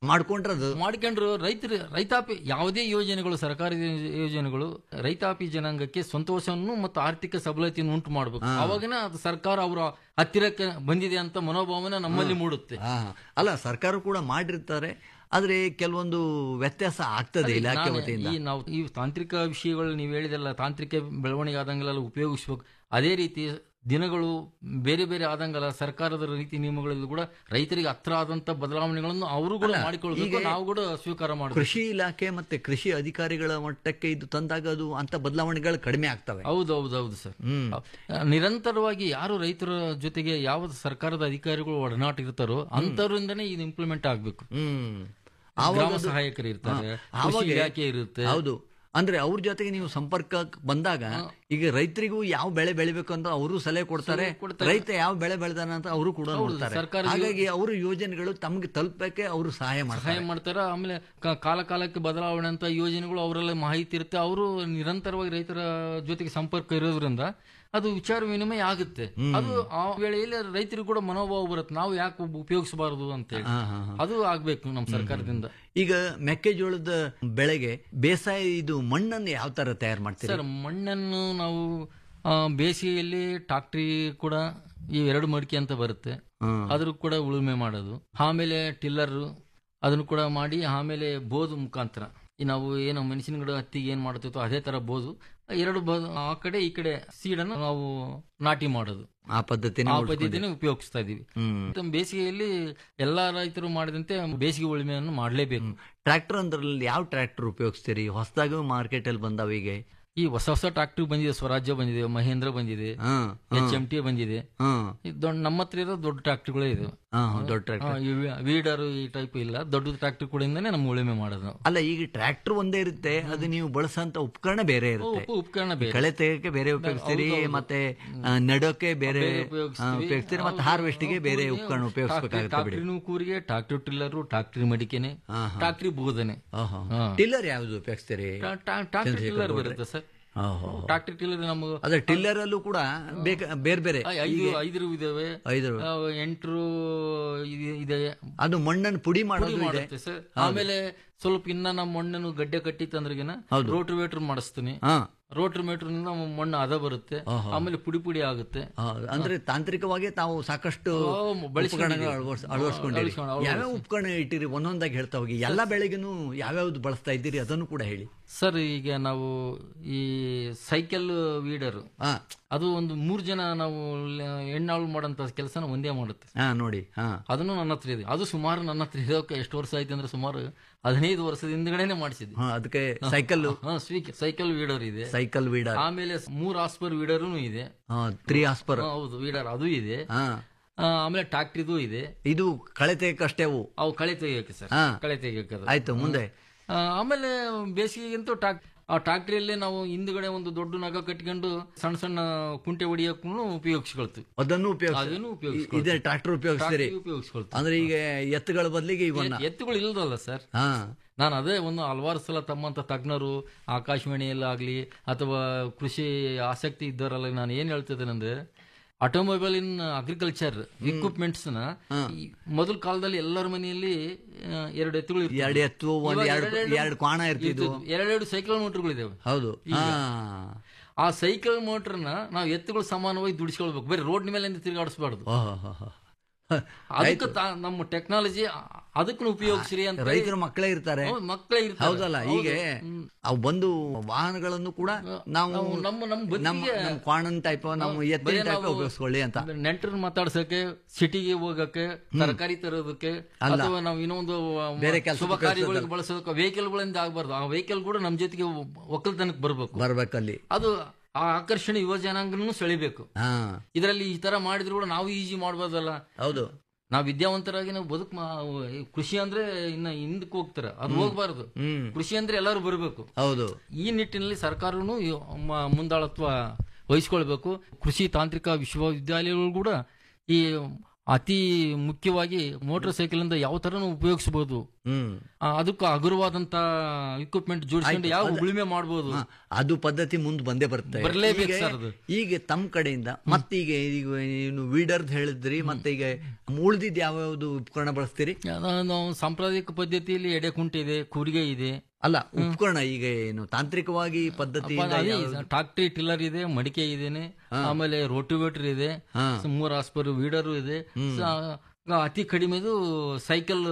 ಮಾಡ್ಕೊಂಡ್ರೆ ಅದು ಮಾಡ್ಕೊಂಡ್ರು ರೈತರು ರೈತಾಪಿ ಯಾವುದೇ ಯೋಜನೆಗಳು ಸರ್ಕಾರಿ ಯೋಜನೆಗಳು ರೈತಾಪಿ ಜನಾಂಗಕ್ಕೆ ಸಂತೋಷವನ್ನು ಮತ್ತು ಆರ್ಥಿಕ ಸಬಲತೆಯನ್ನು ಉಂಟು ಮಾಡಬೇಕು ಅವಾಗಿನ ಅದು ಸರ್ಕಾರ ಅವರ ಹತ್ತಿರಕ್ಕೆ ಬಂದಿದೆ ಅಂತ ಮನೋಭಾವನೆ ನಮ್ಮಲ್ಲಿ ಮೂಡುತ್ತೆ ಹಾ ಅಲ್ಲ ಸರ್ಕಾರ ಕೂಡ ಮಾಡಿರ್ತಾರೆ ಆದ್ರೆ ಕೆಲವೊಂದು ವ್ಯತ್ಯಾಸ ಆಗ್ತದೆ ಇಲಾಖೆ ನಾನು ವತಿಯಿಂದ ಈ ನಾವು ಈ ತಾಂತ್ರಿಕ ವಿಷಯಗಳು ನೀವು ಹೇಳಿದಲ್ಲ ತಾಂತ್ರಿಕ ಬೆಳವಣಿಗೆ ಆದಂಗೆಲ್ಲ ಉಪಯೋಗಿಸ್ಬೇಕು ಅದೇ ರೀತಿ ದಿನಗಳು ಬೇರೆ ಬೇರೆ ಆದಂಗೆಲ್ಲ ಸರ್ಕಾರದ ರೀತಿ ನಿಯಮಗಳಲ್ಲೂ ಕೂಡ ರೈತರಿಗೆ ಹತ್ರ ಆದಂತ ಬದಲಾವಣೆಗಳನ್ನು ಅವರು ಕೂಡ ಮಾಡಿಕೊಳ್ಬೇಕು ಈಗ ನಾವು ಕೂಡ ಸ್ವೀಕಾರ ಮಾಡಬೇಕು ಕೃಷಿ ಇಲಾಖೆ ಮತ್ತೆ ಕೃಷಿ ಅಧಿಕಾರಿಗಳ ಮಟ್ಟಕ್ಕೆ ಇದು ತಂದಾಗ ಅದು ಅಂತ ಬದಲಾವಣೆಗಳು ಕಡಿಮೆ ಆಗ್ತವೆ ಹೌದು ಹೌದು ಹೌದು ಸರ್ ಹ್ಮ್ ನಿರಂತರವಾಗಿ ಯಾರು ರೈತರ ಜೊತೆಗೆ ಯಾವ ಸರ್ಕಾರದ ಅಧಿಕಾರಿಗಳು ಒಡನಾಟ ಇರ್ತಾರೋ ಅಂತವರಿಂದನೇ ಇದು ಇಂಪ್ಲಿಮೆಂಟ್ ಆಗ್ಬೇಕು ಹ್ಮ್ ಗ್ರಾಮ ಆವಾಗ ಅದು- ಸಹಾಯಕರು ಇರ್ತಾರೆ ಹಾ, ಕೃಷಿ ಆವಾಗ- ಇಲಾಖೆ ಇರುತ್ತೆ ಹೌದು ಅಂದ್ರೆ ಅವ್ರ ಜೊತೆಗೆ ನೀವು ಸಂಪರ್ಕ ಬಂದಾಗ ಈಗ ರೈತರಿಗೂ ಯಾವ ಬೆಳೆ ಬೆಳಿಬೇಕು ಅಂತ ಅವರು ಸಲಹೆ ಕೊಡ್ತಾರೆ ಕೊಡ್ತಾರೆ. ರೈತ ಯಾವ ಬೆಳೆ ಬೆಳೆದಾನ ಅಂತ ಅವರು ಕೂಡ ನೋಡ್ತಾರೆ ಸರ್ಕಾರದ ಹಾಗಾಗಿ ಅವರು ಯೋಜನೆಗಳು ತಮಗೆ ತಲುಪಕ್ಕೆ ಅವರು ಸಹಾಯ ಸಹಾಯ ಮಾಡ್ತಾರೆ ಮಾಡ್ತಾರ ಆಮೇಲೆ ಕ- ಕಾಲ ಕಾಲಕ್ಕೆ ಬದಲಾವಣೆ ಅಂತ ಯೋಜನೆಗಳು ಅವರೆಲ್ಲ ಮಾಹಿತಿ ಇರುತ್ತೆ ಅವರು ನಿರಂತರವಾಗಿ ರೈತರ ಜೊತೆಗೆ ಸಂಪರ್ಕ ಇರೋದ್ರಿಂದ ಅದು ವಿಚಾರ ವಿನಿಮಯ ಆಗುತ್ತೆ ಅದು ಆ ವೇಳೆಯಲ್ಲಿ ರೈತರಿಗೂ ಕೂಡ ಮನೋಭಾವ ಬರುತ್ತೆ ನಾವು ಯಾಕೆ ಉಪಯೋಗಿಸಬಾರದು ಅಂತ ಹೇಳಿ ಹಾ, ಹಾ, ಹಾ. ಅದು ಆಗ್ಬೇಕು ನಮ್ಮ ಸರ್ಕಾರದಿಂದ ಈಗ ಮೆಕ್ಕೆಜೋಳದ ಬೆಳೆಗೆ ಬೇಸಾಯ ಇದು ಮಣ್ಣನ್ನು ಯಾವ ತರ ತಯಾರು ಮಾಡ್ತೀರಿ ಸರ್ ಮಣ್ಣನ್ನು ನಾವು ಆ, ಬೇಸಿಗೆಯಲ್ಲಿ ಟ್ರಾಕ್ಟ್ರಿ ಕೂಡ ಈ ಎರಡು ಮಡಿಕೆ ಅಂತ ಬರುತ್ತೆ ಹ್ಮ್. ಅದ್ರ ಕೂಡ ಉಳುಮೆ ಮಾಡೋದು ಆಮೇಲೆ ಟಿಲ್ಲರ್ ಅದನ್ನು ಕೂಡ ಮಾಡಿ ಆಮೇಲೆ ಬೋದು ಮುಖಾಂತರ ಈ ನಾವು ಏನು ಮೆಣಸಿನ ಗಿಡ ಹತ್ತಿಗೆ ಏನ್ ಮಾಡ್ತಿತ್ತೋ ಅದೇ ತರ ಬೋದು ಎರಡು ಬೋದು ಆ ಕಡೆ ಈ ಕಡೆ ಸೀಡನ್ನು ನಾವು ನಾಟಿ ಮಾಡೋದು ಆ ಪದ್ಧತಿನ ಆ ಪದ್ಧತಿನ ಉಪಯೋಗಿಸ್ತಾ ಇದೀವಿ ಹ್ಮ್ ಮತ್ತೆ ಬೇಸಿಗೆಯಲ್ಲಿ ಎಲ್ಲಾ ರೈತರು ಮಾಡಿದಂತೆ ಬೇಸಿಗೆ ಉಳುಮೆಯನ್ನು ಮಾಡಲೇಬೇಕು ಟ್ರ್ಯಾಕ್ಟರ್ ಅಂದ್ರಲ್ಲಿ ಯಾವ ಟ್ರ್ಯಾಕ್ಟರ್ ಉಪಯೋಗಿಸ್ತೀರಿ ಹೊಸದಾಗ ಮಾರ್ಕೆಟ್ ಅಲ್ಲಿ ಬಂದಾವ ಈಗ ಈ ಹೊಸ ಹೊಸ ಟ್ರಾಕ್ಟರ್ ಬಂದಿದೆ ಸ್ವರಾಜ್ಯ ಬಂದಿದೆ ಮಹೇಂದ್ರ ಬಂದಿದೆ ಹಾ ಎಚ್ ಎಂ ಟಿ ಬಂದಿದೆ ಹಾ ಈ ದೊಡ್ಡ ನಮ್ಮ ಹತ್ರ ಇರೋ ದೊಡ್ಡ ಟ್ರಾಕ್ಟರ್ಗಳೇ ಇದೆ ಹಾ ದೊಡ್ಡ ಟ್ರ್ಯಾಕ್ಟರ್ ವೀಡರ್ ಈ ಟೈಪ್ ಇಲ್ಲ ದೊಡ್ಡ ಟ್ರಾಕ್ಟರ್ ಕೂಡಯಿಂದನೇ ನಮ್ಮ ಉಳುಮೆ ಮಾಡೋದು ನಾವು ಅಲ್ಲ ಈಗ ಟ್ರ್ಯಾಕ್ಟರ್ ಒಂದೇ ಇರುತ್ತೆ ಅದು ನೀವು ಬಳಸಂತ ಉಪಕರಣ ಬೇರೆ ಇರುತ್ತೆ ಉಪ- ಉಪಕರಣ ಬೇರೆ ಕಳೆ ತೆಗೆಯಕ್ಕೆ ಬೇರೆ ಉಪಯೋಗಿಸ್ತೀರಿ ಮತ್ತೆ ಆ, ನೆಡೋಕೆ ಬೇರೆ ಬೇರೆ ಆ, ಉಪಯೋಗಿಸ್ತೀವಿ. ಉಪಯೋಗಿಸ್ತೀರಿ ಮತ್ತೆ ಹಾರ್ವೆಸ್ಟಿಗೆ ಬೇರೆ ಉಪಕರಣ ಉಪಯೋಗಿಸ್ಬೇಕಾಗುತ್ತೆ ಬಿಡಿ ಟ್ರಾಕ್ಟರ್ ಕೂರಿಗೆ ಟ್ರಾಕ್ಟರ್ ಟಿಲ್ಲರು ಟ್ರಾಕ್ಟರ್ ಮಡಿಕೆನೆ ಹಾ, ಹಾ. ಟ್ರಾಕ್ಟರ್ ಬೋಧನೆ ಆಹಾ. ಹಾ. ಟಿಲ್ಲರ್ ಯಾವ್ದು ಉಪಯೋಗಿಸ್ತೀರಿ ಟ್ರಾಕ್ಟರ್ ಟಿಲ್ಲರ್ ಬರುತ್ತೆ ಸರ್ ಆಹಾ. ಟ್ರಾಕ್ಟರ್ ಟಿಲ್ಲರ್ ನಮಗೆ ಅದೇ ಟಿಲ್ಲರ್ ಅಲ್ಲೂ ಕೂಡ ಬೇಕ ಬೇರೆ ಬೇರೆ ಐದು ಐದು ಇದಾವೆ ಐದು ಆ, ಎಂಟ್ರು ಇದೆ- ಇದೆ ಅದು ಮಣ್ಣನ್ನು ಪುಡಿ ಪುಡಿ ಮಾಡೋದು ಇದೆ ಮಾಡುತ್ತೆ ಸರ್ ಆಮೇಲೆ ಸ್ವಲ್ಪ ಇನ್ನ ನಮ್ಮ ಮಣ್ಣನ್ನು ಗಡ್ಡೆ ಕಟ್ಟಿ ತಂದ್ರಗಿನ ರೋಟ್ರಿ ವೇಟ್ರ್ ಮಾಡಿಸ್ತೀನಿ ಹಾ ರೋಟ್ರಿ ಮೇಟ್ರಿಂದ ಮಣ್ಣು ಅದ ಬರುತ್ತೆ ಆಮೇಲೆ ಪುಡಿ ಪುಡಿ ಆಗುತ್ತೆ ಆ, ಅಂದ್ರೆ ತಾಂತ್ರಿಕವಾಗಿ ತಾವು ಸಾಕಷ್ಟು ಓ, ಬಳಸ್ಕೊಂಡಿದ್ದೀವಿ. ಉಪಕರಣಗಳು ಅಳವಡಿಸ್- ಅಳವಡಿಸ್ಕೊಂಡಿರಿ ಅಳವಡಿಸ್ಕೊಂಡು- ಅಳವಡಿಸ್ಕೊಂಡು. ಯಾವ್ಯಾವ ಉಪಕರಣ ಇಟ್ಟಿರಿ ಒಂದೊಂದಾಗಿ ಹೇಳ್ತಾ ಹೋಗಿ ಎಲ್ಲ ಬೆಳೆಗೂ ಯಾವ್ಯಾವ್ದು ಬಳಸ್ತಾ ಇದ್ದೀರಿ ಅದನ್ನು ಕೂಡ ಹೇಳಿ ಸರ್ ಈಗ ನಾವು ಈ ಸೈಕಲ್ ವೀಡರ್ ಹಾ ಅದು ಒಂದು ಮೂರ್ ಜನ ನಾವು ಲ- ಹೆಣ್ಣಾಳು ಮಾಡೋಂಥ ಕೆಲಸನ ಒಂದೇ ಮಾಡುತ್ತೆ ಹಾ ನೋಡಿ ಹಾ ಅದನ್ನು ನನ್ನ ಹತ್ರ ಇದೆ ಅದು ಸುಮಾರು ನನ್ನ ಹತ್ರ ಇರೋಕೆ ಎಷ್ಟು ವರ್ಷ ಆಯ್ತು ಅಂದ್ರೆ ಸುಮಾರು ಹದಿನೈದು ವರ್ಷದ ಹಿಂದ್ಗಡೆನೆ ಮಾಡಿಸಿದ್ವಿ ಹಾ ಅದಕ್ಕೆ ಸೈಕಲ್ ಹಾ ಸ್ವೀಕ್ ಸೈಕಲ್ ವೀಡರ್ ಇದೆ ಸೈಕಲ್ ವೀಡರ್ ಆಮೇಲೆ ಮೂರ್ ಆಸ್ಪರ್ ವೀಡರೂ ಇದೆ ತ್ರೀ ಆಸ್ಪರ್ ಹಾ, ಹೌದು ವೀಡರ್ ಅದು ಇದೆ ಹಾ ಆ, ಆಮೇಲೆ ಟ್ರಾಕ್ಟ್ರಿದು ಇದೆ ಇದು ಕಳೆ ತೆಗೆಯಕ್ಕಷ್ಟೇ ಅವು ಅವು ಕಳೆ ತೆಗಿಯೋಕೆ ಸರ್ ಹಾ. ಕಳೆ ತೆಗಿಯೋಕೆ ಅದು. ಆಯ್ತು ಮುಂದೆ ಆ, ಆಮೇಲೆ ಬೇಸಿಗೆಗಂತೂ ಟ್ರಾಕ್ ಆ ಟ್ರಾಕ್ಟ್ರಿಯಲ್ಲಿ ನಾವು ಹಿಂದ್ಗಡೆ ಒಂದು ದೊಡ್ಡ ನಗ ಕಟ್ಕೊಂಡು ಸಣ್ಣ ಸಣ್ಣ ಕುಂಟೆ ಹೊಡಿಯಕ್ಕೂ ಉಪಯೋಗಿಸ್ಕೊಳ್ತೀವಿ ಅದನ್ನು ಉಪಯೋಗಿಸ್ ಅದನ್ನು ಉಪಯೋಗಿಸ್ಕೊಳ್ತೀವಿ ಇದೇ ಟ್ರಾಕ್ಟರ್ ಉಪಯೋಗಿಸ್ತೀರಿ ಟ್ರಾಕ್ಟ್ರಿ ಉಪಯೋಗಿಸ್ಕೊಳ್ತೀವಿ ಅಂದ್ರೆ ಈಗ ಎತ್ತುಗಳ ಬದಲಿಗೆ ಇವನ್ನ ಎತ್- ಎತ್ತುಗಳು ಇಲ್ದಲ್ಲ ಸರ್ ಹಾ ನಾನು ಅದೇ ಒಂದು ಹಲವಾರು ಸಲ ತಮ್ಮಂತ ತಜ್ಞರು ಆಕಾಶವಾಣಿಯಲ್ಲಾಗ್ಲಿ ಅಥವಾ ಕೃಷಿ ಆಸಕ್ತಿ ಇದ್ದವರಲ್ಲ ನಾನು ಏನ್ ಹೇಳ್ತಿದ್ದೇನೆಂದ್ರೆ ಆಟೋಮೊಬೈಲ್ ಇನ್ ಅಗ್ರಿಕಲ್ಚರ್ ಇಕ್ವಿಪ್ಮೆಂಟ್ಸ್ ನ ಈ ಮೊದಲ ಕಾಲದಲ್ಲಿ ಎಲ್ಲರ ಮನೆಯಲ್ಲಿ ಆ, ಎರಡು ಎತ್ತುಗಳು ಇರ್ತಿದ್ವು. ಎರಡು ಎತ್ತು ಒಂದ್ ಇವಾಗ ಎರಡು ಎರಡೆರಡು ಎರಡು ಕ್ವಾಣ ಇರ್ತಿದ್ವು ಇರ್ತಿದ್ವು. ಎರಡೆರಡು ಸೈಕಲ್ ಮೋಟರ್ಗಳಿದಾವೆ ಹೌದು ಹಾ ಆ ಸೈಕಲ್ ಮೋಟರ್ನ ನಾವು ಎತ್ತುಗಳು ಸಮಾನವಾಗಿ ದುಡಿಸ್ಕೊಳ್ಬೇಕು ಬರೀ ರೋಡ್ ಮೇಲೆ ತಿರುಗಾಡಿಸ್ಬಾರ್ದು ಓಹೋ ಹೋ, ಹೋ. ಅದಕ್ಕೆ ತಾ- ನಮ್ಮ ಟೆಕ್ನಾಲಜಿ ಅದಕ್ಕೂ ಉಪಯೋಗಿಸ್ರಿ ಅಂತ ರೈತರ ಮಕ್ಕಳೇ ಇರ್ತಾರೆ ಹೌದು, ಮಕ್ಕಳೇ ಇರ್ತಾರೆ. ಹೌದಲ್ಲ ಹೀಗೆ ಅವು ಬಂದು ವಾಹನಗಳನ್ನು ಕೂಡ ನಾವು ನಾವು ನಮ್ಮ- ನಮ್ಮ ಬದುಕಿಗೆ- ನಮ್ಮ ನಮ್ಮ ಕ್ವಾಣನ್ ಟೈಪ್ ನಮ್ಮ ಎತ್ತಿನ ಬರೀ ಟೈಪ್ ನಾವು ಉಪಯೋಗಿಸ್ಕೊಳ್ಳಿ ಅಂತ ನೆಂಟರನ್ನ ಮಾತಾಡ್ಸಕ್ಕೆ ಸಿಟಿಗೆ ಹೋಗಕ್ಕೆ ತರಕಾರಿ ತರೋದಕ್ಕೆ ಅಥವಾ ನಾವು ಇನ್ನೊಂದು ಬೇರೆ ಕೆಲ್ಸಕ್ಕೆ ಶುಭ ಕಾರ್ಯಗಳಿಗೆ ಬಳಸೋದಕ್ಕೆ ವೆಹಿಕಲ್ ಗಳಿಂದ ಆಗ್ಬಾರ್ದು ಆ ವೆಹಿಕಲ್ ಕೂಡ ನಮ್ಮ ಜೊತೆಗೆ ಒಕ್ಕಲ್ತನಕ್ಕೆ ಬರ್ಬೇಕು ಬರ್ಬೇಕಲ್ಲಿ ಅದು ಆ ಆಕರ್ಷಣೆ ಯುವ ಜನಾಂಗನೂ ಸೆಳಿಬೇಕು ಹಾ ಇದರಲ್ಲಿ ಈ ತರ ಮಾಡಿದ್ರು ಕೂಡ ನಾವು ಈಜಿ ಮಾಡ್ಬೋದಲ್ಲ ಹೌದು ನಾವು ವಿದ್ಯಾವಂತರಾಗಿ ನಾವು ಬದುಕು ಮಾ- ಈ ಕೃಷಿ ಅಂದ್ರೆ ಇನ್ನ ಹಿಂದಕ್ಕೆ ಹೋಗ್ತಾರೆ ಅದು ಹೋಗ್ಬಾರ್ದು ಹ್ಮ್ ಕೃಷಿ ಅಂದ್ರೆ ಎಲ್ಲರೂ ಬರಬೇಕು ಹೌದು ಈ ನಿಟ್ಟಿನಲ್ಲಿ ಸರ್ಕಾರನು ಈ ಮ- ಮುಂದಾಳತ್ವ ವಹಿಸ್ಕೊಳ್ಬೇಕು ಕೃಷಿ ತಾಂತ್ರಿಕ ವಿಶ್ವವಿದ್ಯಾಲಯಗಳು ಕೂಡ ಈ ಅತಿ ಮುಖ್ಯವಾಗಿ ಮೋಟಾರ್ ಸೈಕಲ್ ಇಂದ ಯಾವ ತರನು ಉಪಯೋಗಿಸಬಹುದು ಹ್ಮ್ ಅದಕ್ಕೂ ಹಗುರವಾದಂತ ಇಕ್ವಿಪ್ಮೆಂಟ್ ಜೋಡಿಸ್ಕೊಂಡು ಯಾವ ಉಳುಮೆ ಮಾಡಬಹುದು ಹ, ಅದು ಪದ್ಧತಿ ಮುಂದೆ ಬಂದೇ ಬರುತ್ತೆ ಬರ್ಲೇಬೇಕು ಈಗ- ಸರ್ ಅದು. ಈಗ ತಮ್ಮ ಕಡೆಯಿಂದ ಮತ್ತೀಗ ಈಗ ಏನು ವೀಡರ್ದ್ ಹೇಳಿದ್ರಿ ಮತ್ತೆ ಈಗ ಉಳ್ದಿದ್ ಯಾವ ಯಾವ್ದು ಉಪಕರಣ ಬಳಸ್ತೀರಿ ನಾವು ಸಾಂಪ್ರದಾಯಿಕ ಪದ್ಧತಿಯಲ್ಲಿ ಎಡೆ ಕುಂಟೆ ಇದೆ ಕೂರಿಗೆ ಇದೆ ಅಲ್ಲ ಉಪಕರಣ ಈಗ ಏನು ತಾಂತ್ರಿಕವಾಗಿ ಪದ್ಧತಿಯಿಂದ ಯಾವ್ದು? ಟ್ರಾಕ್ಟ್ರಿ ಟಿಲ್ಲರ್ ಇದೆ ಮಡಿಕೆ ಇದೇನೆ ಆಮೇಲೆ ರೋಟಿವೇಟರ್ ಇದೆ ಹಾ. ಮೂರ್ ಆಸ್ಪರ್ ವೀಡರ್ ಇದೆ ಸ- ಅತಿ ಕಡಿಮೆದು ಸೈಕಲ್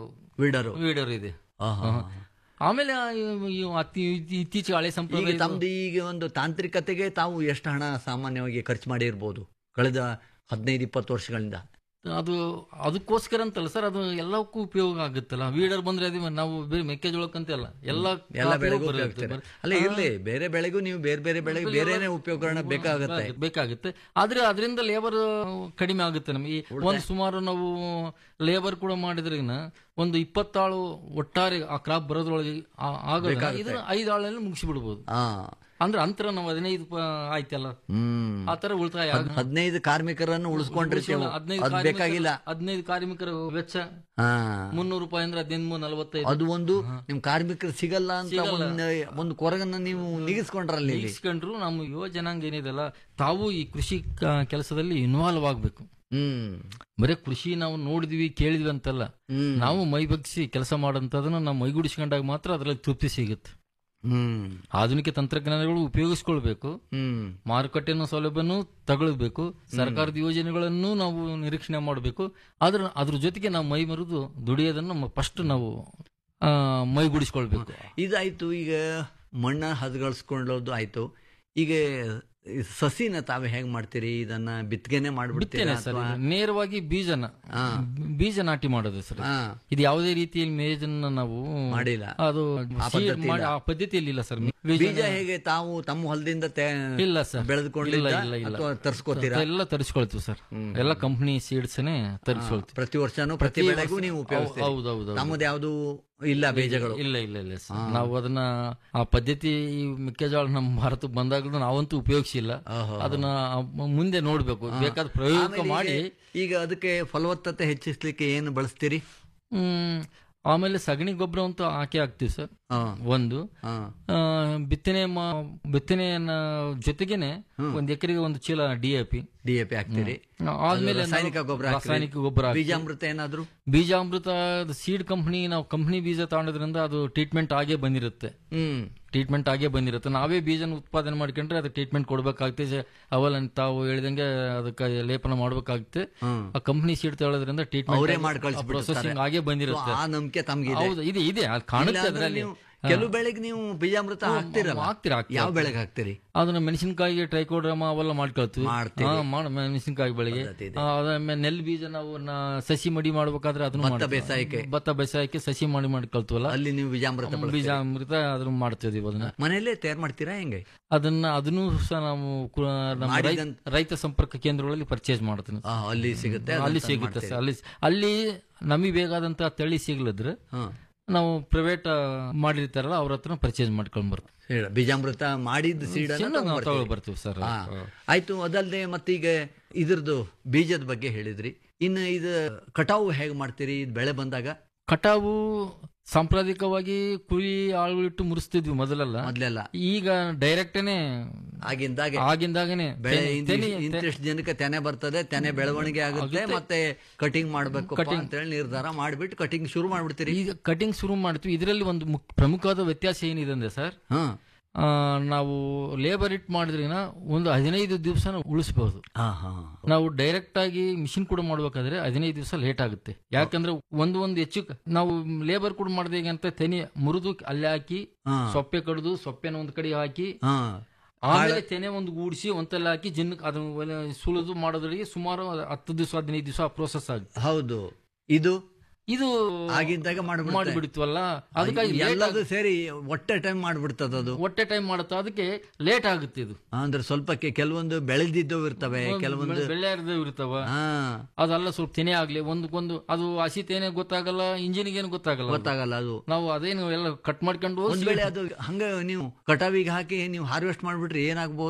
ವೀಡರು ವೀಡರ್ ಇದೆ ಆಹಾ. ಆಮೇಲೆ ಆ ಇವ್- ಇವ್ ಅತಿ ಇತ್ತೀಚೆಗೆ ಹಳೆ ಈಗ ಸಂಪ್ರದಾಯ ತಮ್ದು ಈಗ ಒಂದು ತಾಂತ್ರಿಕತೆಗೆ ತಾವು ಎಷ್ಟು ಹಣ ಸಾಮಾನ್ಯವಾಗಿ ಖರ್ಚು ಮಾಡಿರ್ಬೋದು ಕಳೆದ ಹದಿನೈದು ಇಪ್ಪತ್ತು ವರ್ಷಗಳಿಂದ ಅದು ಅದಕ್ಕೋಸ್ಕರ ಅಂತಲ್ಲ ಸರ್ ಅದು ಎಲ್ಲಕ್ಕೂ ಉಪಯೋಗ ಆಗುತ್ತಲ್ಲ ವೀಡರ್ ಬಂದ್ರೆ ಅದು ನಾವು ಬೇರೆ ಮೆಕ್ಕೆಜೋಳಕ್ಕಂತ ಅಲ್ಲ ಎಲ್ಲ ಎಲ್ಲ ಕಾಪಿಗೂ ಬೆಳೆಗೂ ಬರುತ್ತೆ. ಉಪಯೋಗಿಸ್ತೀರ ಅಲ್ಲ ಇರ್ಲಿ ಬೇರೆ ಬೆಳೆಗೂ ನೀವು ಬೇರೆ ಬೇರೆ ಬೆಳೆಗೆ ಬೇರೆನೆ ಉಪಯೋಗಗಳನ್ನ ಬೇಕಾಗುತ್ತೆ ಬೇಕಾಗುತ್ತೆ ಆದ್ರೆ ಅದರಿಂದ ಲೇಬರ್ ಕಡಿಮೆ ಆಗುತ್ತೆ ನಮಗೆ ಈ ಒಂದು ಸುಮಾರು ನಾವು ಲೇಬರ್ ಕೂಡ ಮಾಡಿದ್ರಿಗಿನ ಒಂದು ಇಪ್ಪತ್ತಾಳು ಒಟ್ಟಾರೆ ಆ ಕ್ರಾಪ್ ಬರೋದ್ರೊಳಗೆ ಆ- ಆಗೋದನ್ನ ಇದನ್ನ ಐದು ಆಳಲ್ಲಿ ಮುಗಿಸಿ ಬಿಡ್ಬೋದು ಹಾ ಅಂದ್ರೆ ಅಂತರ ನಾವು ಹದಿನೈದು ಪ- ಆಯ್ತಲ್ಲ ಹ್ಮ್ ಆ ತರ ಉಳಿತಾಯ ಆಗುತ್ತೆ. ಹದಿನೈದು ಕಾರ್ಮಿಕರನ್ನು ಉಳಿಸ್ಕೊಂಡಿರ್ತೇವೆ ಹದಿನೈದು ಅದ್ ಕಾರ್ಮಿಕರ- ಬೇಕಾಗಿಲ್ಲ ಹದಿನೈದು ಕಾರ್ಮಿಕರ ವೆಚ್ಚ ಹಾ ಮುನ್ನೂರು ರೂಪಾಯಿ ಅಂದ್ರೆ ಹದಿನೈದು ನಲವತ್ತೈದು ಅದು ಒಂದು ನಿಮ್ ಕಾರ್ಮಿಕರು ಸಿಗಲ್ಲ ಅಂತ ಒಂದು ಒಂದು ಕೊರಗನ್ನ ನೀವು ನಿಗಿಸ್ಕೊಂಡ್ರಲ್ಲಿ ಇಲ್ಲಿ. ಇಸ್ಕೊಂಡ್ರು ನಮ್ಮ ಯುವ ಜನಾಂಗ ಏನಿದೆಲ್ಲ ತಾವು ಈ ಕೃಷಿ ಕೆಲಸದಲ್ಲಿ ಇನ್ವಾಲ್ವ್ ಆಗ್ಬೇಕು ಹ್ಮ್ ಬರೀ ಕೃಷಿ ನಾವು ನೋಡಿದ್ವಿ ಕೇಳಿದ್ವಿ ಅಂತಲ್ಲ ಹ್ಮ್. ನಾವು ಮೈ ಬಗ್ಸಿ ಕೆಲಸ ಮಾಡೋಂಥದನ್ನ ನಾವು ಮೈಗೂಡಿಸ್ಕೊಂಡಾಗ ಮಾತ್ರ ಅದರಲ್ಲಿ ತೃಪ್ತಿ ಸಿಗುತ್ತೆ ಹ್ಮ್ ಆಧುನಿಕ ತಂತ್ರಜ್ಞಾನಗಳು ಉಪಯೋಗಿಸ್ಕೊಳ್ಬೇಕು ಹ್ಮ್ ಮಾರುಕಟ್ಟೆನ ಸೌಲಭ್ಯನೂ ತಗೊಳ್ಬೇಕು ಸರ್ಕಾರದ ಯೋಜನೆಗಳನ್ನು ನಾವು ನಿರೀಕ್ಷಣೆ ಮಾಡಬೇಕು ಆದ್ರೆ ಅದ್ರ ಜೊತೆಗೆ ನಾವು ಮೈ ಮರೆದು ದುಡಿಯೋದನ್ನು ಫಸ್ಟ್ ನಾವು ಆ, ಮೈಗೂಡಿಸ್ಕೊಳ್ಬೇಕು ಇದಾಯ್ತು ಈಗ ಮಣ್ಣ ಹದಗಳಿಸ್ಕೊಳ್ಳೋದು ಆಯ್ತು ಈಗ ಈ ಸಸಿನ ತಾವೇ ಹೆಂಗ್ ಮಾಡ್ತೀರಿ ಇದನ್ನ ಬಿತ್ಗೆನೆ ಮಾಡ್ಬಿಡ್ತೀರಾ ಬಿತ್ತನೆ ಸರ್ ಅಥವಾ ಇದು. ನೇರವಾಗಿ ಬೀಜನ ಹಾ. ಬೀಜ ನಾಟಿ ಮಾಡೋದು ಸರ್ ಹಾ, ಇದು ಯಾವುದೇ ರೀತಿಯಲ್ಲಿ ಮೇಜನ್ನ ನಾವು ಮಾಡಿಲ್ಲ ಅದು ಆ seed ಪದ್ಧತಿ ಮಾಡಿ- ಇಲ್ಲ. ಆ ಪದ್ಧತಿಯಲ್ಲಿ ಇಲ್ಲ ಸರ್ ಬೀಜ ಹೇಗೆ ತಾವು ತಮ್ಮ ಹೊಲದಿಂದ ಇಲ್ಲ ಸರ್ ಬೆಳೆದುಕೊಂಡಿಲ್ಲ ಇಲ್ಲ ಇಲ್ಲ ಇಲ್ಲ ಅಥವಾ ತರಿಸ್ಕೋತೀರಾ ಎಲ್ಲ ತರಿಸ್ಕೊಳ್ತೀವಿ ಸರ್ ಎಲ್ಲ ಕಂಪನಿ ಸೀಡ್ಸ್ನೇ ತರಿಸ್ಕೊಳ್ತೀವಿ ಪ್ರತಿ ವರ್ಷನೂ ಪ್ರತಿ ಪ್ರತಿ ಬೆಳೆಗೂ ವರ್ಷ- ನೀವು ಹೌದು, ಉಪಯೋಗಿಸ್ತೀರಿ ಹೌದು, ಹೌದು, ಹೌದು. ತಮ್ಮದು ಯಾವುದು ಇಲ್ಲ ಬೀಜಗಳು ಇಲ್ಲ ಇಲ್ಲ ಇಲ್ಲ ಸರ್ ನಾವು ಅದನ್ನ ಆ ಪದ್ಧತಿ ಈ ಮೆಕ್ಕೆಜೋಳ ನಮ್ಮ ಭಾರತಕ್ಕೆ ಬಂದಾಗಲೂ ನಾವಂತೂ ಉಪಯೋಗಿಸಿಲ್ಲ ಆಹಾ. ಅದನ್ನ ಮುಂದೆ ನೋಡ್ಬೇಕು ಬೇಕಾದ ಪ್ರಯೋಗ ಆಮೇಲೆ ಮಾಡಿ ಈಗ- ಈಗ ಅದಕ್ಕೆ ಫಲವತ್ತತೆ ಹೆಚ್ಚಿಸ್ಲಿಕ್ಕೆ ಏನು ಬಳಸ್ತೀರಿ ಹ್ಮ್ ಆಮೇಲೆ ಸಗಣಿ ಗೊಬ್ಬರ ಅಂತೂ ಹಾಕಿ ಹಾಕ್ತಿವಿ ಸರ್ ಹಾ, ಒಂದು ಹಾ. ಆ, ಬಿತ್ತನೆ ಮಾ- ಬಿತ್ತನೆಯನ್ನ ಜೊತೆಗೇನೆ ಒಂದ್ ಎಕರೆಗೆ ಒಂದು ಚೀಲ ಡಿ ಎ ಪಿ ಡಿಎಪಿ ಹಾಕ್ತೀರಿ ಆದ್ಮೇಲೆ ಅದು ರಾಸಾಯನಿಕ ನಾವು ಗೊಬ್ಬರ ಹಾಕ್ತೀರಿ? ರಾಸಾಯನಿಕ ಗೊಬ್ಬರ ಹಾಕ್ತೀವಿ. ಬೀಜಾಮೃತ ಏನಾದ್ರು ಬೀಜಾಮೃತ ಸೀಡ್ ಕಂಪನಿ ನಾವು ಕಂಪನಿ ಬೀಜ ತಗೊಂಡೋದ್ರಿಂದ ಅದು ಟ್ರೀಟ್ಮೆಂಟ್ ಆಗೇ ಬಂದಿರುತ್ತೆ ಹ್ಮ್ ಟ್ರೀಟ್ಮೆಂಟ್ ಆಗೇ ಬಂದಿರುತ್ತೆ ನಾವೇ ಬೀಜನ ಉತ್ಪಾದನೆ ಮಾಡ್ಕೊಂಡ್ರೆ ಅದಕ್ಕೆ ಟ್ರೀಟ್ಮೆಂಟ್ ಕೊಡ್ಬೇಕಾಗುತ್ತೆ ಅವಲ್ಲ ತಾವು ಹೇಳಿದಂಗೆ ಅದಕ್ಕೆ ಲೇಪನ ಮಾಡ್ಬೇಕಾಗುತ್ತೆ ಹ್ಮ್. ಆ ಕಂಪನಿ ಸೀಡ್ ತಗೊಳ್ಳೋದ್ರಿಂದ ಅವರೇ ಟ್ರೀಟ್ಮೆಂಟ್ ಮಾಡಿ ಕಳಿಸ್ಬಿಡ್ತಾರೆ. ಪ್ರೊಸೆಸಿಂಗ್ ಆಗೇ ಬಂದಿರುತ್ತೆ ಆ ನಂಬಿಕೆ ತಮ್ಗಿದೆ ಹೌದು ಇದೆ ಇದೆ ಅದು ಕಾಣುತ್ತೆ ಇಲ್ಲಾಂದ್ರೆ ಅದರಲ್ಲಿ ನೀವು ಕೆಲವು ಬೆಳೆಗೆ ನೀವು ಬೀಜಾಮೃತ ಹಾಕ್ತಿರಲ್ಲ ಹಾಕ್ತೀರಾ, ಹಾಕ್ತೀರಾ. ಯಾವ ಬೆಳೆಗೆ ಹಾಕ್ತೀರಿ ಅದನ್ನ ಮೆಣಸಿನಕಾಯಿಗೆ ಟ್ರೈಕೋಡ್ರಮ ಅವೆಲ್ಲ ಮಾಡ್ಕೊಳ್ತೀವಿ ಮಾಡ್ತೀರಿ. ಹಾ, ಮಾಡ್- ಮೆಣಸಿನಕಾಯಿ ಬೆಳೆಗೆ ಪದ್ಧತಿ ಇದೆ. ಆ, ಅದಾದ್ಮೇಲೆ ನೆಲ್ ಬೀಜ ನಾವು ನ- ಸಸಿ ಮಡಿ ಮಾಡ್ಬೇಕಾದ್ರೆ ಅದನ್ನು ಭತ್ತ ಮಾಡ್ತೀವಿ. ಬೇಸಾಯಕ್ಕೆ. ಭತ್ತ ಬೇಸಾಯಕ್ಕೆ ಸಸಿ ಮಾಡಿ ಮಾಡ್ಕೊಳ್ತೀವಲ್ಲ ಅಲ್ಲಿ ನೀವು ಬೀಜಾಮೃತ ಬಳಸ್ತೀರಿ. ಬೀಜ ಅಮೃತ ಅದನ್ನ ಮಾಡ್ತಿದೀವಿ ಅದನ್ನ ಮನೆಯಲ್ಲೇ ತಯಾರು ಮಾಡ್ತೀರಾ ಹೆಂಗೆ ಅದನ್ನ ಅದನ್ನು ಸಹ ನಾವು ಕು- ನಮ್ಮ ರೈ- ಮಾಡಿದಂತ- ರೈತ ಸಂಪರ್ಕ ಕೇಂದ್ರಗಳಲ್ಲಿ ಪರ್ಚೇಸ್ ಮಾಡ್ತೀನಿ ಆ, ಅಲ್ಲಿ ಸಿಗುತ್ತೆ ಅದನ್ನ ಅಲ್ಲಿ ತಂದು ಸಿಗುತ್ತೆ ಮಾಡ್ತೀರಿ. ಸರ್ ಅಲ್ಲಿ ಅಲ್ಲಿ ನಮಗೆ ಬೇಕಾದಂತ ತಳಿ ಸಿಗ್ಲಿದ್ರೆ ಹಾ. ನಾವು ಪ್ರೈವೇಟ್ ಮಾಡಿರ್ತಾರಲ್ಲ ಅವ್ರ ಹತ್ರ ಪರ್ಚೇಸ್ ಮಾಡ್ಕೊಂಡ್ ಬರ್ತೀವಿ ಹೇಳ ಬೀಜಾಮೃತ ಮಾಡಿದ ಸೀಡ್ ನಾವು ತಗೊಳ್ ಬರ್ತೀವಿ ಸರ್ ಆಯ್ತು ಅದಲ್ಲದೆ ಮತ್ತೀಗ ಇದ್ರದ್ದು ಬೀಜದ ಬಗ್ಗೆ ಹೇಳಿದ್ರಿ ಇನ್ನು ಇದು ಕಟಾವು ಹೇಗೆ ಮಾಡ್ತೀರಿ ಇದು ಬೆಳೆ ಬಂದಾಗ ಕಟಾವು ಸಾಂಪ್ರದಾಯಿಕವಾಗಿ ಕುರಿ ಆಳುಗಳಿಟ್ಟು ಮುರಿಸ್ತಿದ್ವಿ ಮೊದಲೆಲ್ಲ ಮೊದ್ಲೆಲ್ಲ ಈಗ ಡೈರೆಕ್ಟನೇ ಆಗಿಂದಾಗೆ ಆಗಿಂದಾಗನೆ ಬೆಳೆ ತೆನೆ- ಇಂತಿಷ್ಟ್- ತೆನೆ- ಇಂತಿಷ್ಟು ಜನಕ್ಕೆ ತೆನೆ ಬರ್ತದೆ ತೆನೆ ಬೆಳವಣಿಗೆ ಆಗುತ್ತೆ ಮತ್ತೆ ಕಟಿಂಗ್ ಮಾಡ್ಬೇಕು ಅಂತ ಹೇಳಿ ನಿರ್ಧಾರ ಮಾಡ್ಬಿಟ್ಟು ಕಟಿಂಗ್ ಶುರು ಮಾಡ್ಬಿಡ್ತೀರಿ ಈಗ ಕಟಿಂಗ್ ಶುರು ಮಾಡ್ತೀವಿ ಇದರಲ್ಲಿ ಒಂದು ಮುಖ್ಯ- ಪ್ರಮುಖವಾದ ವ್ಯತ್ಯಾಸ ಏನಿದೆ ಅಂದ್ರೆ ಸರ್ ಹಾ ಆ, ನಾವು ಲೇಬರ್ ಇಟ್ ಮಾಡಿದ್ರಿನ ಒಂದು ಹದಿನೈದು ದಿವಸ ಉಳಿಸಬಹುದು ಹಾ ಹಾ ನಾವು ಡೈರೆಕ್ಟ್ ಆಗಿ ಮಿಷಿನ್ ಕೂಡ ಮಾಡ್ಬೇಕಾದ್ರೆ ಹದಿನೈದು ದಿವಸ ಲೇಟ್ ಆಗುತ್ತೆ ಯಾಕಂದ್ರೆ ಒಂದು ಒಂದು ಹೆಚ್ಚು ಕ- ನಾವು ಲೇಬರ್ ಕೂಡ ಮಾಡಿದಾಗ ಅಂತ ತೆನೆ ಮುರಿದು ಅಲ್ಲೇ ಹಾಕಿ ಹಾ. ಸೊಪ್ಪೆ ಕಡ್ದು ಸೊಪ್ಪೆನ ಒಂದ್ ಕಡೆ ಹಾಕಿ ಹಾ ಆಮೇಲೆ ತೆನೆ ಒಂದು ಗೂಡಿಸಿ ಒಂತೆಲ್ಲ ಹಾಕಿ ಜನಕ್ಕೆ ಅದನ್ನ ಸುಳಿದು ಮಾಡೋದ್ರಿಗೆ ಸುಮಾರು ಹತ್ತು ದಿವಸ ಹದಿನೈದು ದಿವಸ ಪ್ರೋಸೆಸ್ ಆಗುತ್ತೆ ಹೌದು ಇದು ಇದು ಆಗಿದ್ದಾಗ ಮಾಡ್ಬಿಡುತ್ತೆ. ಮಾಡಿಬಿಡ್ತೀವಲ್ಲ ಅದಕ್ಕಾಗಿ late ಎಲ್ಲದು ಸೇರಿ ಒಟ್ಟೆ ಟೈಮ್ ಮಾಡ್ಬಿಡ್ತದ ಅದು ಹೊಟ್ಟೆ ಟೈಮ್ ಮಾಡುತ್ತೆ ಅದಕ್ಕೆ ಲೇಟ್ ಆಗುತ್ತೆ ಇದು ಅಂದ್ರೆ ಸ್ವಲ್ಪ ಕೆ- ಕೆಲವೊಂದು ಬೆಳೆದಿದ್ದವು ಇರ್ತವೆ ಕೆಲವೊಂದು ಬೆಳೆ ಇರ್ತಾವ ಹಾ ಅದೆಲ್ಲ ಸ್ವಲ್ಪ ತೆನೆ ಆಗ್ಲಿ ಒಂದಕ್ಕೊಂದು ಅದು ಹಸಿ ತೆನೆ ಗೊತ್ತಾಗಲ್ಲ ಇಂಜಿನ್ಗೆ ಏನು ಗೊತ್ತಾಗಲ್ಲ ಅದು. ಗೊತ್ತಾಗಲ್ಲ ಅದು ನಾವು ಅದೇನು ಎಲ್ಲ ಕಟ್ ಮಾಡ್ಕೊಂಡು ಒಂದ್ ವೇಳೆ ಅದು ಹಂಗ ನೀವು ಕಟಾವಿಗೆ ಹಾಕಿ ನೀವು ಹಾರ್ವೆಸ್ಟ್ ಮಾಡ್ಬಿಟ್ರೆ ಏನಾಗ್ಬಹುದು ಅದು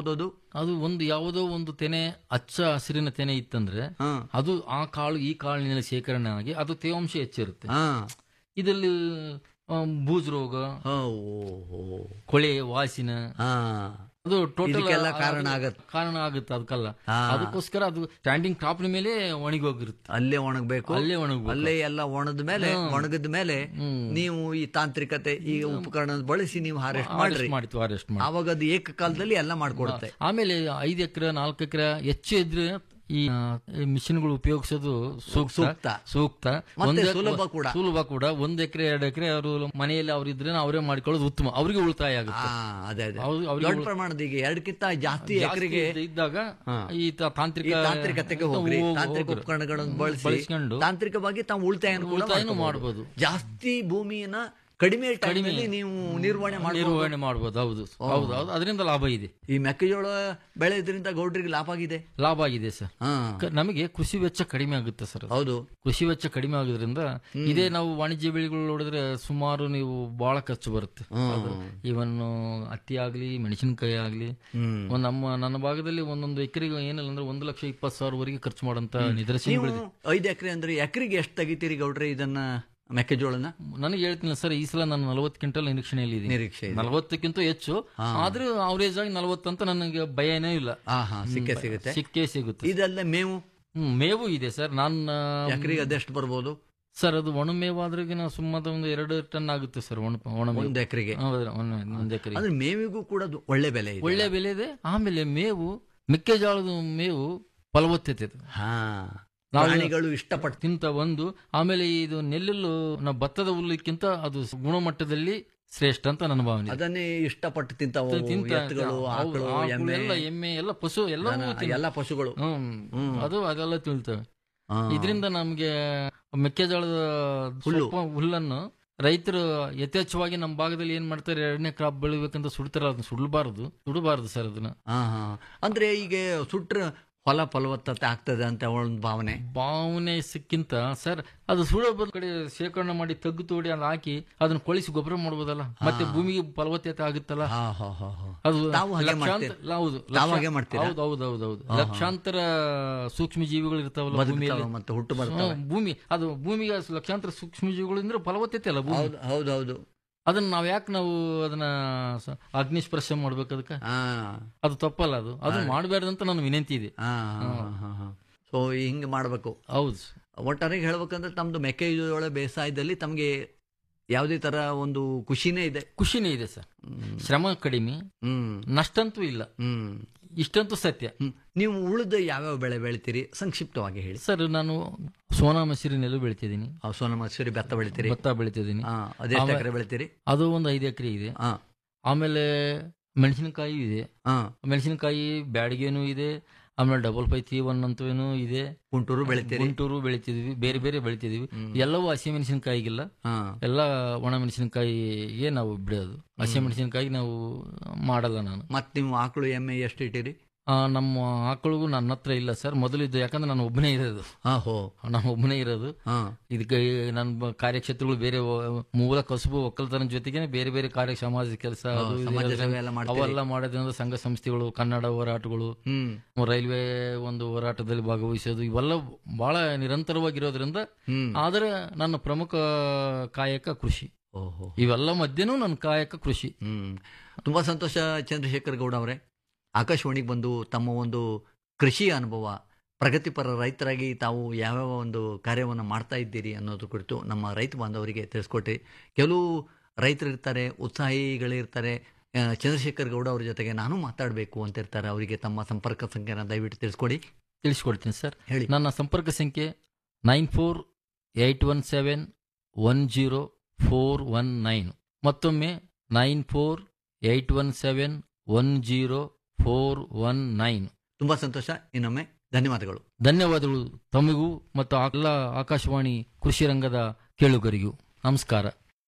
ಅದು ಒಂದು ಯಾವುದೋ ಒಂದು ತೆನೆ ಹಚ್ಚ ಹಸಿರಿನ ತೆನೆ ಇತ್ತಂದ್ರೆ ಹಾ ಅದು ಆ ಕಾಳು ಈ ಕಾಳಿನಲ್ಲಿ ಶೇಖರಣೆ ಆಗಿ ಅದು ತೇವಾಂಶ ಹೆಚ್ಚಿರುತ್ತೆ ಹಾ ಇದರಲ್ಲಿ ಆ, ಬೂಜ್ ರೋಗ ಹೋ, ಓ, ಓ. ಕೊಳೆ ವಾಸಿನ ಹಾ ಅದು ಟೋಟಲ್ ಇದಕ್ಕೆಲ್ಲ ಕಾರಣ ಆಗತ್ತೆ. ಕಾರಣ ಆಗುತ್ತೆ ಅದಕ್ಕಲ್ಲ ಹಾ. ಅದಕ್ಕೋಸ್ಕರ ಅದು ಸ್ಟ್ಯಾಂಡಿಂಗ್ ಟಾಪ್ ಮೇಲೆ ಒಣಗಿ ಹೋಗಿರುತ್ತೆ ಅಲ್ಲೇ ಒಣಗಬೇಕು ಅಲ್ಲೇ ಒಣಗಬೇಕು. ಅಲ್ಲೇ ಎಲ್ಲ ಒಣದ ಮೇಲೆ ಒಣಗದ ಮೇಲೆ ನೀವು ಈ ತಾಂತ್ರಿಕತೆ ಈ ಉಪಕರಣ ಬಳಸಿ ನೀವು ಹಾರೆಸ್ಟ್ ಮಾಡ್ರಿ ಮಾಡಿತ್ತು ಅರೆಸ್ಟ್ ಮಾಡಿ ಆವಾಗ ಅದು ಏಕಕಾಲದಲ್ಲಿ ಎಲ್ಲ ಮಾಡ್ಕೊಡುತ್ತೆ ಆಮೇಲೆ ಐದು ಎಕರೆ ನಾಲ್ಕು ಎಕರೆ ಹೆಚ್ಚು ಇದ್ರೆ ಈ ಮಿಷಿನ್ಗಳು ಉಪಯೋಗಿಸೋದು ಸೂಕ್ತ ಸೂಕ್ತ. ಸೂಕ್ತ ಮತ್ತೆ ಒಂದೇ- ಸುಲಭ ಕೂಡ. ಸುಲಭ ಕೂಡ ಒಂದ್ ಎಕರೆ ಎರಡು ಎಕರೆ ಅವರು ಮನೆಯಲ್ಲಿ ಅವ್ರು ಇದ್ರೆ ಅವರೇ ಮಾಡ್ಕೊಳ್ಳೋದು ಉತ್ತಮ ಅವ್ರಿಗೆ ಉಳಿತಾಯ ಆ, ಆಗುತ್ತೆ ಅದೇ ಅದೇ ಅವ್ರು- ಅವ್ರಿಗೆ ದೊಡ್ಡ ಉಳ್- ಪ್ರಮಾಣದ ಈಗ ಎರಡಕ್ಕಿಂತ ಜಾಸ್ತಿ ಜಾಸ್ತಿ ಎಕರೆಗೆ ಇದ್ದ- ಇದ್ದಾಗ ಹಾ. ಈ ತ- ತಾಂತ್ರಿಕ ಈ ತಾಂತ್ರಿಕತೆಗೆ ಹೋಗ್ರಿ ಹೋಗ್- ತಾಂತ್ರಿಕ ಹೋಗ್ರಿ. ಉಪಕರಣಗಳನ್ನು ಬಳಸಿ ಬಳಸ್ಕೊಂಡು ತಾಂತ್ರಿಕವಾಗಿ ತಾವು ಉಳಿತಾಯ ಕೂಡ ಉಳಿತಾಯನೂ ಮಾಡ್ಕೊಬೋದು. ಮಾಡ್ಬೋದು. ಜಾಸ್ತಿ ಭೂಮಿಯನ್ನ ಕಡಿಮೆ ಟೈಮಲ್ಲಿ ನೀವು ನಿರ್ವಹಣೆ ಮಾಡಿ ನಿರ್ವಹಣೆ ಮಾಡ್ಬೋದು ಹೌದು ಹೌದು ಹೌದು ಅದರಿಂದ ಲಾಭ ಇದೆ ಈ ಮೆಕ್ಕೆಜೋಳ ಬೆಳೆಯೋದ್ರಿಂದ ಗೌಡ್ರಿಗೆ ಲಾಭ ಆಗಿದೆ ಲಾಭ ಆಗಿದೆ ಸರ್ ಹಾ ಕ- ನಮಗೆ ಕೃಷಿ ವೆಚ್ಚ ಕಡಿಮೆ ಆಗುತ್ತೆ ಸರ್ ಅದು. ಹೌದು ಕೃಷಿ ವೆಚ್ಚ ಕಡಿಮೆ ಆಗೋದ್ರಿಂದ ಇದೇ ನಾವು ವಾಣಿಜ್ಯ ಬೆಳೆಗಳು ನೋಡಿದ್ರೆ ಸುಮಾರು ನೀವು ಬಹಳ ಖರ್ಚು ಬರುತ್ತೆ ಇವನ್ ಹತ್ತಿ ಆಗ್ಲಿ ಮೆಣಸಿನಕಾಯಿ ಆಗ್ಲಿ ಹ್ಮ್. ಒಂದ್ ನಮ್ಮ ನನ್ನ ಭಾಗದಲ್ಲಿ ಒಂದೊಂದು ಎಕರೆಗೆ ಏನಿಲ್ಲ ಅಂದ್ರೆ ಒಂದು ಲಕ್ಷ ಇಪ್ಪತ್ತು ಸಾವಿರವರೆಗೆ ಖರ್ಚು ಮಾಡೋಂತ ನಿದರ್ಶನಗಳಿದೆ ನೀವು ಐದು ಎಕರೆ ಅಂದ್ರೆ ಎಕರೆಗೆ ಎಷ್ಟು ತೆಗಿತೀರಿ ಗೌಡ್ರೆ ಇದನ್ನ ಮೆಕ್ಕೆಜೋಳನ ನನಗೆ ಹೇಳ್ತೀನಿ ಸರ್ ಈ ಸಲ ನಾನು ನಲವತ್ತು ಕ್ವಿಂಟಲ್ ನಿರೀಕ್ಷಣೆಯಲ್ಲಿ ಇದೆ ನಿರೀಕ್ಷೆ ಇದೆ. ನಲವತ್ತಕ್ಕಿಂತ ಹೆಚ್ಚು ಆದ್ರೂ ಅವರೇಜ್ ಆಗಿ ನಲವತ್ತಂತ ನನಗೆ ಭಯನೇ ಇಲ್ಲ ಹಾ ಹಾ ಸಿಕ್ಕೇ ಸಿಗುತ್ತೆ ಸಿಕ್ಕೇ ಸಿಗುತ್ತೆ ಇದೆಲ್ಲ ಮೇವು ಹ್ಮ್, ಮೇವು ಇದೆ ಸರ್ ನಾನು ಎಕರೆಗೆ ಅದೆಷ್ಟು ಬರ್ಬೋದು ಸರ್ ಅದು ಒಣ ಮೇವು ಆದ್ರೆ ನಾವು ಸುಮ್ಮನೆ ಒಂದು ಎರಡು ಟನ್ ಆಗುತ್ತೆ ಸರ್ ಒಣ ಒಣ ಮೇವು ಒಂದು ಎಕರೆಗೆ ಹೌದು, ಒಣ- ಒಂದು ಎಕರೆ ಅಂದ್ರೆ ಮೇವಿಗೂ ಕೂಡ ಅದು ಒಳ್ಳೆ ಬೆಲೆ ಇದೆ ಒಳ್ಳೆ ಬೆಲೆ ಇದೆ ಆಮೇಲೆ ಮೇವು ಮೆಕ್ಕೆಜೋಳದ ಮೇವು ಫಲವತ್ತತೆ ಅದು. ಹಾ ನಾವು- ಪ್ರಾಣಿಗಳು ಇಷ್ಟಪಟ್ಟು ತಿಂತ ಒಂದು ಆಮೇಲೆ ಇದು ನೆಲ್ಲುಲ್ಲು ನಾವು ಭತ್ತದ ಹುಲ್ಲಕ್ಕಿಂತ ಅದು ಗುಣಮಟ್ಟದಲ್ಲಿ ಶ್ರೇಷ್ಠ ಅಂತ ನನ್ನ ಭಾವನೆ ಇದೆ. ಅದನ್ನೇ ಇಷ್ಟಪಟ್ಟು ತಿಂತಾವು ತಿಂತ ಎತ್ತುಗಳು ಹೌದು, ಆಕಳು ಆಕಳು ಎಮ್ಮೆ ಎಲ್ಲ ಎಮ್ಮೆ ಎಲ್ಲ ಪಶು ಎಲ್ಲ ದನ, ಎಲ್ಲ ಪಶುಗಳು ಹ್ಮ್ ಅದು ಅದೆಲ್ಲ ತಿಳ್ತವೆ ಹಾ. ಇದರಿಂದ ನಮ್ಗೆ ಮೆಕ್ಕೆಜೋಳದ ಹುಲ್ಲು. ಸೊಪ್ಪು ಹುಲ್ಲನ್ನು ರೈತರು ಯಥೇಚ್ಛವಾಗಿ ನಮ್ಮ ಭಾಗದಲ್ಲಿ ಏನ್ ಮಾಡ್ತಾರೆ ಎರಡನೇ ಕ್ರಾಪ್ ಬೆಳಿಬೇಕಂತ ಸುಡ್ತಾರ ಅದನ್ನ ಸುಡಬಾರದು ಸುಡಬಾರದು ಸರ್ ಅದನ್ನ ಹಾ ಹಾ ಅಂದ್ರೆ ಈಗ ಸುಟ್ರ ಹೊಲ ಫಲವತ್ತತೆ ಆಗ್ತದೆ ಅಂತ ಒಂದು ಭಾವನೆ ಭಾವನೆ ಸಿಕ್ಕಿಂತ ಸರ್ ಅದು ಸುಡೋ ಬದ್ ಕಡೆ ಶೇಖರಣೆ ಮಾಡಿ ತೆಗ್ದು ತೋಡಿ ಅಲ್ಲಿ ಹಾಕಿ ಅದನ್ನ ಕೊಳಿಸಿ ಗೊಬ್ಬರ ಮಾಡ್ಬೋದಲ್ಲ ಮತ್ತೆ ಭೂಮಿಗೆ ಫಲವತ್ತತೆ ಆಗುತ್ತಲ್ಲ ಹಾ ಹಾ ಹಾ ಹಾ ಅದು ತಾವು ಹಾಗೆ ಲಕ್ಷಾಂತರ ಮಾಡ್ತೀರಾ? ಹೌದು ತಾವು ಲಕ್ಷ- ಹಾಗೆ ಮಾಡ್ತೀರಾ? ಹೌದು ಹೌದು ಹೌದು ಹೌದು ಲಕ್ಷಾಂತರ ಸೂಕ್ಷ್ಮ ಜೀವಿಗಳು ಇರ್ತಾವಲ್ಲ ಬದುಕ್ತಾವ ಭೂಮಿಯಲ್ಲಿ ಮತ್ತೆ ಹುಟ್ಟು ಬರ್ತಾವ ಹ್ಮ್, ಭೂಮಿ ಅದು ಭೂಮಿಗೆ ಲಕ್ಷಾಂತರ ಸೂಕ್ಷ್ಮ ಜೀವಿಗಳು ಅಂದ್ರೆ ಫಲವತ್ತತೆ ಅಲ್ಲ ಭೂಮಿ ಹೌದು ಹೌದು ಹೌದು ಅದನ್ನ ನಾವ್ ಯಾಕೆ ನಾವು ಅದನ್ನ ಸ- ಅಗ್ನಿಸ್ಪರ್ಶ ಮಾಡ್ಬೇಕು ಅದಕ್ಕೆ ಹಾ ಅದು ತಪ್ಪಲ್ಲ ಅದು ಅದು ಮಾಡಬಾರ್ದಂತ ನನ್ನ ವಿನಂತಿ ಇದೆ ಹಾ ಹಾ ಹಾ ಸೊ ಹಿಂಗೆ ಮಾಡಬೇಕು ಹೌದು ಒಟ್ಟಾರೆ ಹೇಳ್ಬೇಕಂದ್ರೆ ತಮ್ದು ಮೆಕ್ಕೆಜೋಳ ಬೇಸಾಯದಲ್ಲಿ ತಮಗೆ ಯಾವುದೇ ತರ ಒಂದು ಖುಷಿನೇ ಇದೆ ಖುಷಿನೇ ಇದೆ ಸರ್ ಶ್ರಮ ಕಡಿಮೆ ಹ್ಮ್ ನಷ್ಟಂತೂ ಇಲ್ಲ ಹ್ಮ್ ಇಷ್ಟಂತೂ ಸತ್ಯ ಹ್ಮ್. ನೀವು ಉಳಿದ ಯಾವ್ಯಾವ ಬೆಳೆ ಬೆಳಿತೀರಿ ಸಂಕ್ಷಿಪ್ತವಾಗಿ ಹೇಳಿ ಸರ್ ನಾನು ಸೋನಾ ಮಸೂರಿ ನೆಲ್ಲು ಬೆಳಿತಿದ್ದೀನಿ ಆ, ಸೋನಾ ಮಸೂರಿ ಭತ್ತ ಬೆಳಿತೀರಿ ಭತ್ತ ಬೆಳಿತಿದ್ದೀನಿ ಹಾ ಅದೆಷ್ಟು ಆಮೇಲೆ- ಎಕರೆ ಬೆಳಿತೀರಿ ಅದು ಒಂದು ಐದು ಎಕರೆ ಇದೆ ಹಾ ಆಮೇಲೆ ಮೆಣಸಿನಕಾಯಿ ಇದೆ ಹಾ ಮೆಣಸಿನಕಾಯಿ ಬ್ಯಾಡಿಗೆನೂ ಇದೆ ಆಮೇಲೆ ಡಬಲ್ ಫೈ ತ್ರೀ ಒನ್ ಅಂತವೇನು ಇದೆ ಗುಂಟೂರು ಬೆಳಿತೀರಿ ಗುಂಟೂರು ಬೆಳಿತಿದೀವಿ ಬೇರೆ ಬೇರೆ ಬೆಳಿತಿದೀವಿ ಎಲ್ಲವೂ ಹಸಿ ಮೆಣಸಿನಕಾಯಿಗಿಲ್ಲ ಹಾ ಎಲ್ಲ ಒಣ ಮೆಣಸಿನಕಾಯಿಗೆ ನಾವು ಬಿಡೋದು ಹಸಿ ಮೆಣಸಿನಕಾಯಿ ನಾವು ಮಾಡಲ್ಲ ನಾನು ಮತ್ ನೀವು ಆಕಳು ಎಮ್ಮೆ ಎಷ್ಟು ಇಟ್ಟಿರಿ ಆ, ನಮ್ಮ ಆಕಳಿಗೂ ನನ್ನ ಹತ್ರ ಇಲ್ಲ ಸರ್ ಮೊದಲಿದ್ದು ಯಾಕಂದ್ರೆ ನಾನು ಒಬ್ಬನೇ ಇರೋದು ಹಾ ಹೋ ನಾನು ಒಬ್ಬನೇ ಇರೋದು ಹಾ ಇದಕ್ಕೆ ನನ್ನ ಬ- ಕಾರ್ಯಕ್ಷೇತ್ರಗಳು ಬೇರೆ ವ- ಮೂಲ ಕಸುಬು ಒಕ್ಕಲ್ತನ ಜೊತೆಗೆ ಬೇರೆ ಬೇರೆ ಕಾರ್ಯ ಸಮಾಜ ಕೆಲಸ ಅದು ಇದು ಸಮಾಜ ಎಲ್ಲ- ಸೇವೆ ಎಲ್ಲ ಮಾಡ್ತೀರಿ. ಅವೆಲ್ಲ ಮಾಡೋದ್ರಿಂದ ಸಂಘ ಸಂಸ್ಥೆಗಳು ಕನ್ನಡ ಹೋರಾಟಗಳು ಹ್ಮ್ ರೈಲ್ವೆ ಒಂದು ಹೋರಾಟದಲ್ಲಿ ಭಾಗವಹಿಸೋದು ಇವೆಲ್ಲ ಬಹಳ ನಿರಂತರವಾಗಿರೋದ್ರಿಂದ ಹ್ಮ್ ಆದರೆ ನನ್ನ ಪ್ರಮುಖ ಕಾಯಕ ಕೃಷಿ ಓಹೋ ಇವೆಲ್ಲ ಮಧ್ಯನೂ ನನ್ನ ಕಾಯಕ ಕೃಷಿ ಹ್ಮ್ ತುಂಬಾ ಸಂತೋಷ ಚಂದ್ರಶೇಖರ್ ಗೌಡ ಅವರೇ ಆಕಾಶವಾಣಿಗೆ ಬಂದು ತಮ್ಮ ಒಂದು ಕೃಷಿ ಅನುಭವ ಪ್ರಗತಿಪರ ರೈತರಾಗಿ ತಾವು ಯಾವ್ಯಾವ ಒಂದು ಕಾರ್ಯವನ್ನು ಮಾಡ್ತಾ ಇದ್ದೀರಿ ಅನ್ನೋದ್ರ ಕುರಿತು ನಮ್ಮ ರೈತ ಬಾಂಧವರಿಗೆ ತಿಳಿಸ್ಕೊಟ್ರಿ ಕೆಲವು ರೈತರಿರ್ತಾರೆ ಉತ್ಸಾಹಿಗಳಿರ್ತಾರೆ ಆ, ಚಂದ್ರಶೇಖರ್ ಗೌಡ ಅವ್ರ ಜೊತೆಗೆ ನಾನು ಮಾತಾಡಬೇಕು ಅಂತ ಇರ್ತಾರೆ ಅವರಿಗೆ ತಮ್ಮ ಸಂಪರ್ಕ ಸಂಖ್ಯೆನ ದಯವಿಟ್ಟು ತಿಳಿಸ್ಕೊಡಿ ತಿಳಿಸ್ಕೊಡ್ತೀನಿ ಸರ್ ಹೇಳಿ ನನ್ನ ಸಂಪರ್ಕ ಸಂಖ್ಯೆ nine four eight one seven one zero four one nine ಮತ್ತೊಮ್ಮೆ nine four eight one seven one zero four one nine ತುಂಬಾ ಸಂತೋಷ ಇನ್ನೊಮ್ಮೆ ಧನ್ಯವಾದಗಳು ಧನ್ಯವಾದಗಳು ತಮಗೂ ಮತ್ತು ಎಲ್ಲ ಆಕಾಶವಾಣಿ ಕೃಷಿ ರಂಗದ ಕೇಳುಗರಿಗೂ ನಮಸ್ಕಾರ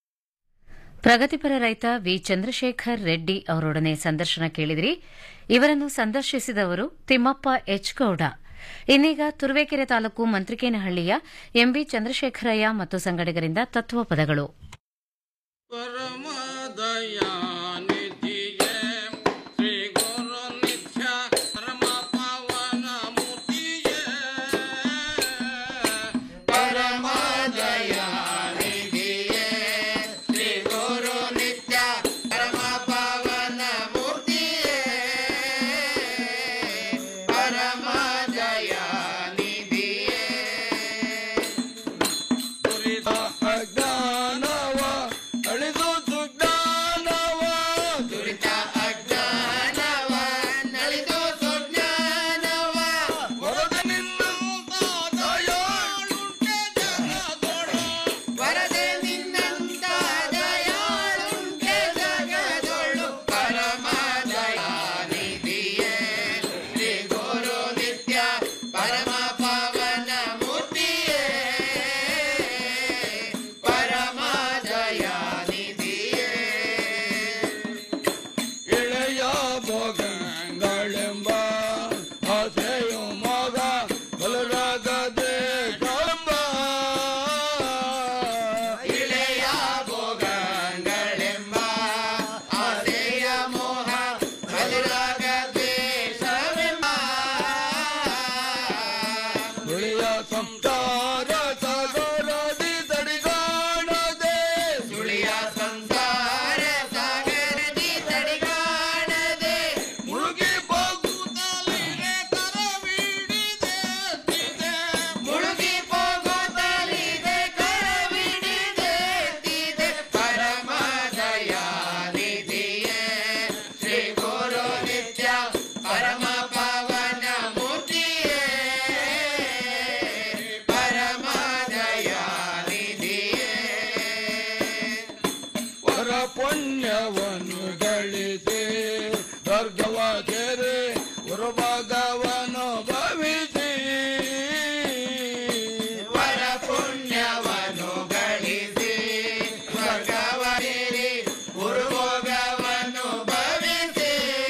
ಪ್ರಗತಿಪರ ರೈತ ವಿ ಚಂದ್ರಶೇಖರ್ ರೆಡ್ಡಿ ಅವರೊಡನೆ ಸಂದರ್ಶನ ಕೇಳಿದಿರಿ ಇವರನ್ನು ಸಂದರ್ಶಿಸಿದವರು ತಿಮ್ಮಪ್ಪ ಎಚ್ ಗೌಡ ಇನ್ನೀಗ ತುರುವೇಕೆರೆ ತಾಲೂಕು ಮಂತ್ರಿಕೇನಹಳ್ಳಿಯ ಎಂಬಿ ಚಂದ್ರಶೇಖರಯ್ಯ ಮತ್ತು ಸಂಗಡಿಗರಿಂದ ತತ್ವ ಪದಗಳು ಪರಮ ದಯಾನಿಧಿಯೇ ಶ್ರೀ ಗುರು ನಿತ್ಯ ಪುಣ್ಯವನ್ನು ಗಳಿಸಿ ಸ್ವರ್ಗವ ಸೇರಿ ಗುರುಭಾಗವನ್ನು ಭವಿಸಿ ವರ ಪುಣ್ಯವನ್ನು ಗಳಿಸಿ ಸ್ವರ್ಗವ ಸೇರಿ ಗುರುಭೋಗವನ್ನು ಭವಿಸಿ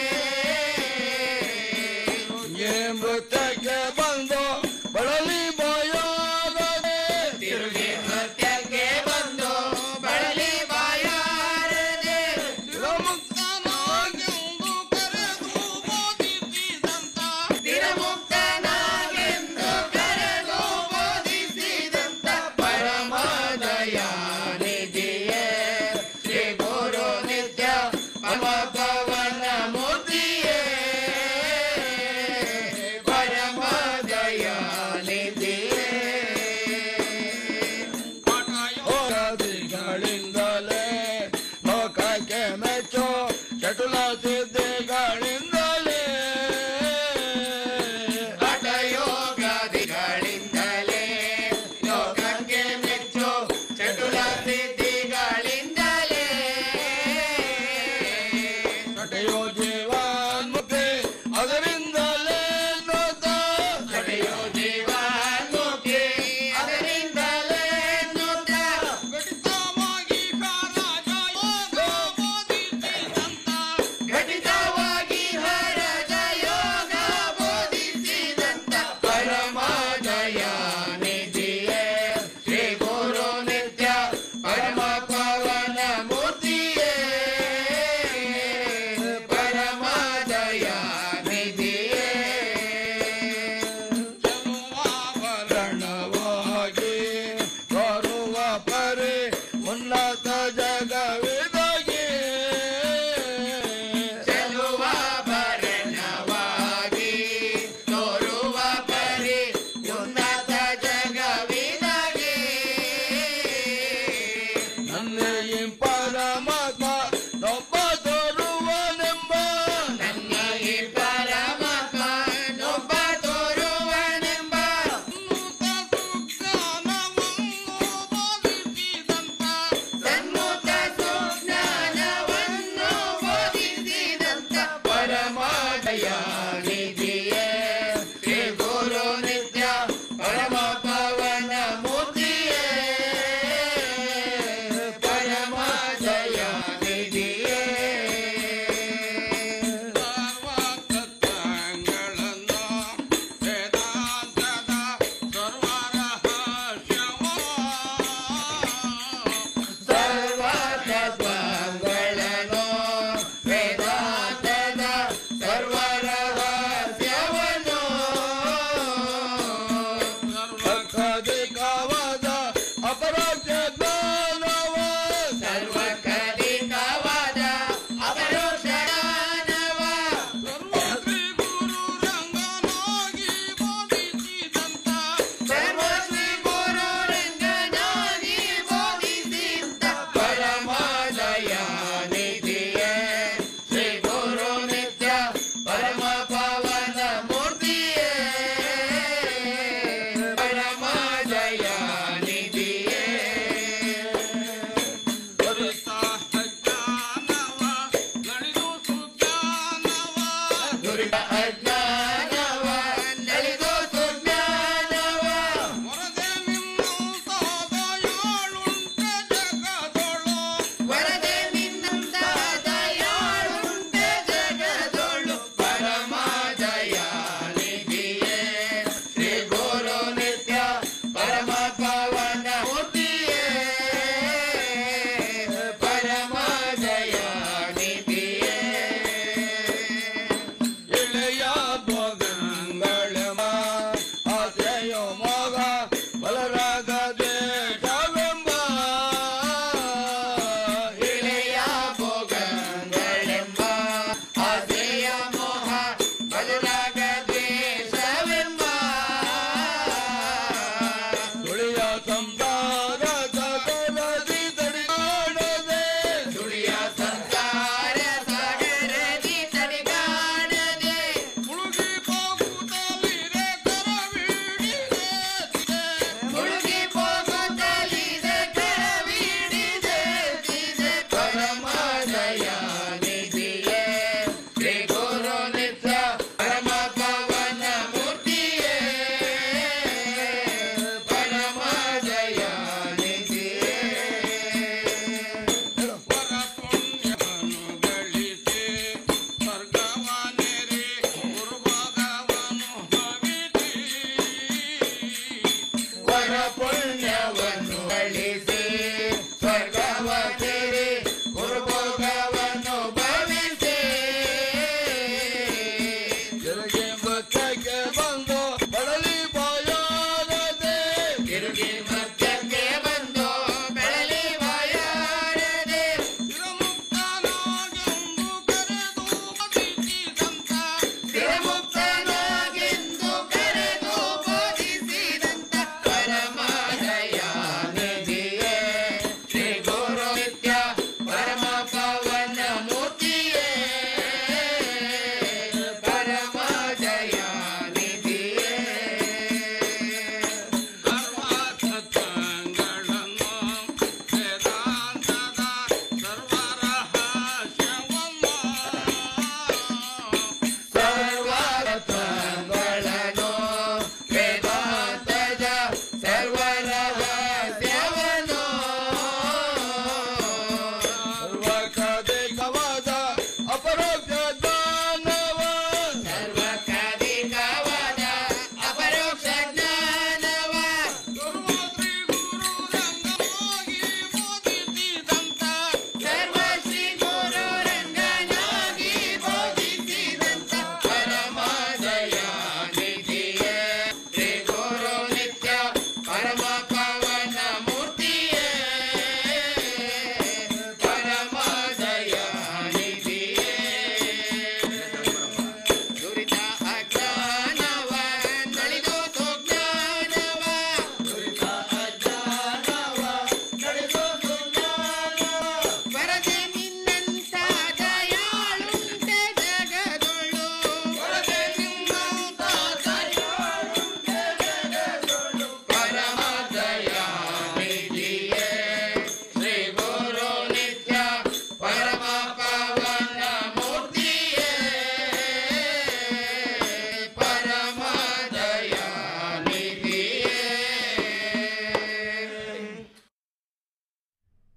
ಮೃತ್ಯಕ್ಕೆ ಬಂದು ಬಳಲಿ ಬಾಯಾರದೆ ತಿರುಗಿ ನೃತ್ಯಕ್ಕೆ ಬಂದು ಬಳಲಿ ಬಾಯಾರದೆ ಮುಕ್ತನಾಗೆಂದು ಕರೆದು ಬೋಧಿಸಿದಂತ ತಿರಮುಕ್ತನಾಗೆಂದು ಕರೆದು ಬೋಧಿಸಿದಂತ ಪರಮದಯಾನಿಧಿಯೇ ಶ್ರೀ ಗುರು ನಿತ್ಯ ಪವನ ಮೂರ್ತಿಯೇ ಪರಮದಯಾನಿಧಿಯೇ ಗಳಿಂದಲೇ ಲೋಕಕ್ಕೆ ಮೆಚ್ಚೋ ಚಟುಲ ಸಿದ್ಧಿಗಳಿಂದಲೇ ಹಠಯೋಗಾದಿಗಳಿಂದಲೇ ಲೋಕಕ್ಕೆ ಮೆಚ್ಚೋ ಚಟುಲ ಸಿದ್ಧಿಗಳಿಂದಲೇ ಹಠಯೋ ಜೀವಾನ್ಮುಕ್ತಿ ಅದರಿಂದಲೇ ನೋತ ಹಠಯೋ ಜೀವಾನ್ಮುಕ್ತಿ ಅದರಿಂದಲೇ ನೋತ ಘಟಿತವಾಗಿ ಹರಜ ಯೋಗ ಬೋಧಿಸಿದಂತ ಪರಮದಯಾನಿಧಿಯೇ ಶ್ರೀ ಗುರು ನಿತ್ಯ ಪರಮ ಪವನ ಮೂರ್ತಿಯೇ ಪರಮದಯಾನಿಧಿಯೇ ಜನುವಾಭರಣವಾಗಿ ತೋರುವ ಪರಿ ಉನ್ನತ ಜಗವಿದಾಗಿ ಜನುವಾಭರಣವಾಗಿ ತೋರುವ ಪರಿ ಉನ್ನತ ಜಗವಿದಾಗಿ ನನ್ನ ಈ ಪರಮಾತ್ಮ ನೊಬ್ಬ ತೋರುವನೆಂಬ ನನ್ನ ಈ ಪರಮಾತ್ಮ ನೊಬ್ಬ ತೋರುವನೆಂಬ ಸನ್ಮುಖ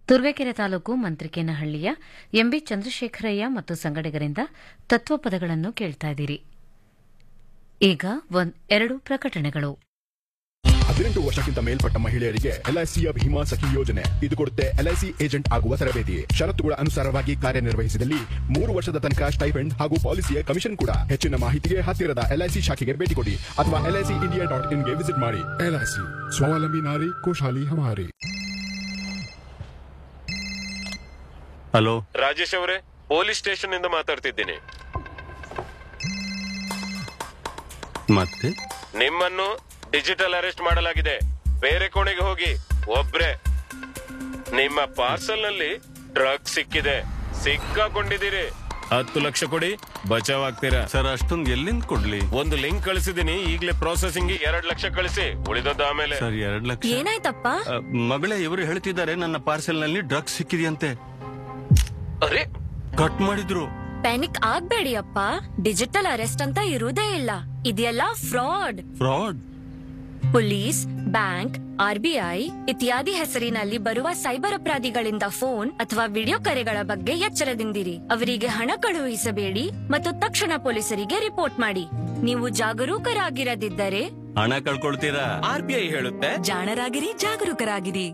ತುರುವೇಕೆರೆ ತಾಲೂಕು ಮಂತ್ರಿಕೇನಹಳ್ಳಿಯ ಎಂಬಿ ಚಂದ್ರಶೇಖರಯ್ಯ ಮತ್ತು ಸಂಗಡಿಗರಿಂದ ತತ್ವಪದಗಳನ್ನು ಕೇಳ್ತಾ ಇದ್ದೀರಿ ಈಗ ಒಂದ್ ಎರಡು ಪ್ರಕಟಣೆಗಳು ಹದಿನೆಂಟು ವರ್ಷಕ್ಕಿಂತ ಮೇಲ್ಪಟ್ಟ ಮಹಿಳೆಯರಿಗೆ ಎಲ್ಐಸಿಯ ಭೀಮಾ ಸಖಿ ಯೋಜನೆ ಇದು ಕೊಡುತ್ತೆ ಎಲ್ಐಸಿ ಏಜೆಂಟ್ ಆಗುವ ತರಬೇತಿ ಷರತ್ತುಗಳ ಅನುಸಾರವಾಗಿ ಕಾರ್ಯನಿರ್ವಹಿಸಿದಲ್ಲಿ ಮೂರು ವರ್ಷದ ತನಕ ಸ್ಟೈಫೆಂಡ್ ಹಾಗೂ ಪಾಲಿಸಿಯ ಕಮಿಷನ್ ಕೂಡ ಹೆಚ್ಚಿನ ಮಾಹಿತಿಗೆ ಹತ್ತಿರದ ಎಲ್ಐಸಿ ಶಾಖೆಗೆ ಭೇಟಿ ಕೊಡಿ ಅಥವಾ ಎಲ್ಐಸಿ ಇಂಡಿಯಾ ಡಾಟ್ ಇನ್ಗೆ ವಿಸಿಟ್ ಮಾಡಿ ಎಲ್ಐಸಿ ಸ್ವಾವಲಂಬಿ ನಾರಿ ಖುಷಾಲಿ ಹಮಾರಿ ಹಲೋ ರಾಜೇಶ್ ಅವರೇ ಪೊಲೀಸ್ ಸ್ಟೇಷನ್ ಇಂದ ಮಾತಾಡ್ತಿದ್ದೀನಿ ಮತ್ತೆ ನಿಮ್ಮನ್ನು ಡಿಜಿಟಲ್ ಅರೆಸ್ಟ್ ಮಾಡಲಾಗಿದೆ ಬೇರೆ ಕೋಣೆಗೆ ಹೋಗಿ ಒಬ್ರೆ ನಿಮ್ಮ ಪಾರ್ಸಲ್ ನಲ್ಲಿ ಡ್ರಗ್ ಸಿಕ್ಕಿದೆ ಸಿಕ್ಕಾಕೊಂಡಿದ್ದೀರಿ ಹತ್ತು ಲಕ್ಷ ಕೊಡಿ ಬಚಾವ್ ಆಗ್ತೀರಾ ಸರ್ ಅಷ್ಟೊಂದು ಎಲ್ಲಿಂದ ಕೊಡ್ಲಿ ಒಂದು ಲಿಂಕ್ ಕಳಿಸಿದೀನಿ ಈಗಲೇ ಪ್ರೊಸೆಸಿಂಗ್ ಎರಡ್ ಲಕ್ಷ ಕಳಿಸಿ ಉಳಿದದ್ದು ಆಮೇಲೆ ಸರ್ ಎರಡ್ ಲಕ್ಷ ಏನಾಯ್ತಪ್ಪ ಅ, ಮಗಳೇ ಇವರು ಹೇಳ್ತಿದ್ದಾರೆ ನನ್ನ ಪಾರ್ಸೆಲ್ ನಲ್ಲಿ ಡ್ರಗ್ಸ್ ಸಿಕ್ಕಿದೆಯಂತೆ ಅರೆ ಕಟ್ ಮಾಡಿದ್ರು ಪ್ಯಾನಿಕ್ ಆಗ್ಬೇಡಿ ಅಪ್ಪ ಡಿಜಿಟಲ್ ಅರೆಸ್ಟ್ ಅಂತ ಇರುವುದೇ ಇಲ್ಲ ಇದೆಲ್ಲ fraud fraud police bank RBI ಇತ್ಯಾದಿ ಹೆಸರಿನಲ್ಲಿ ಬರುವ ಸೈಬರ್ ಅಪರಾಧಿಗಳಿಂದ ಫೋನ್ ಅಥವಾ ವಿಡಿಯೋ ಕರೆಗಳ ಬಗ್ಗೆ ಎಚ್ಚರದಿಂದಿರಿ ಅವರಿಗೆ ಹಣ ಕಳುಹಿಸಬೇಡಿ ಮತ್ತು ತಕ್ಷಣ ಪೊಲೀಸರಿಗೆ ರಿಪೋರ್ಟ್ ಮಾಡಿ ನೀವು ಜಾಗರೂಕರಾಗಿರದಿದ್ದರೆ ಹಣ ಕಳ್ಕೊಳ್ತೀರಾ ಆರ್ ಬಿ ಐ ಹೇಳುತ್ತೆ ಜಾಣರಾಗಿರಿ ಜಾಗರೂಕರಾಗಿರಿ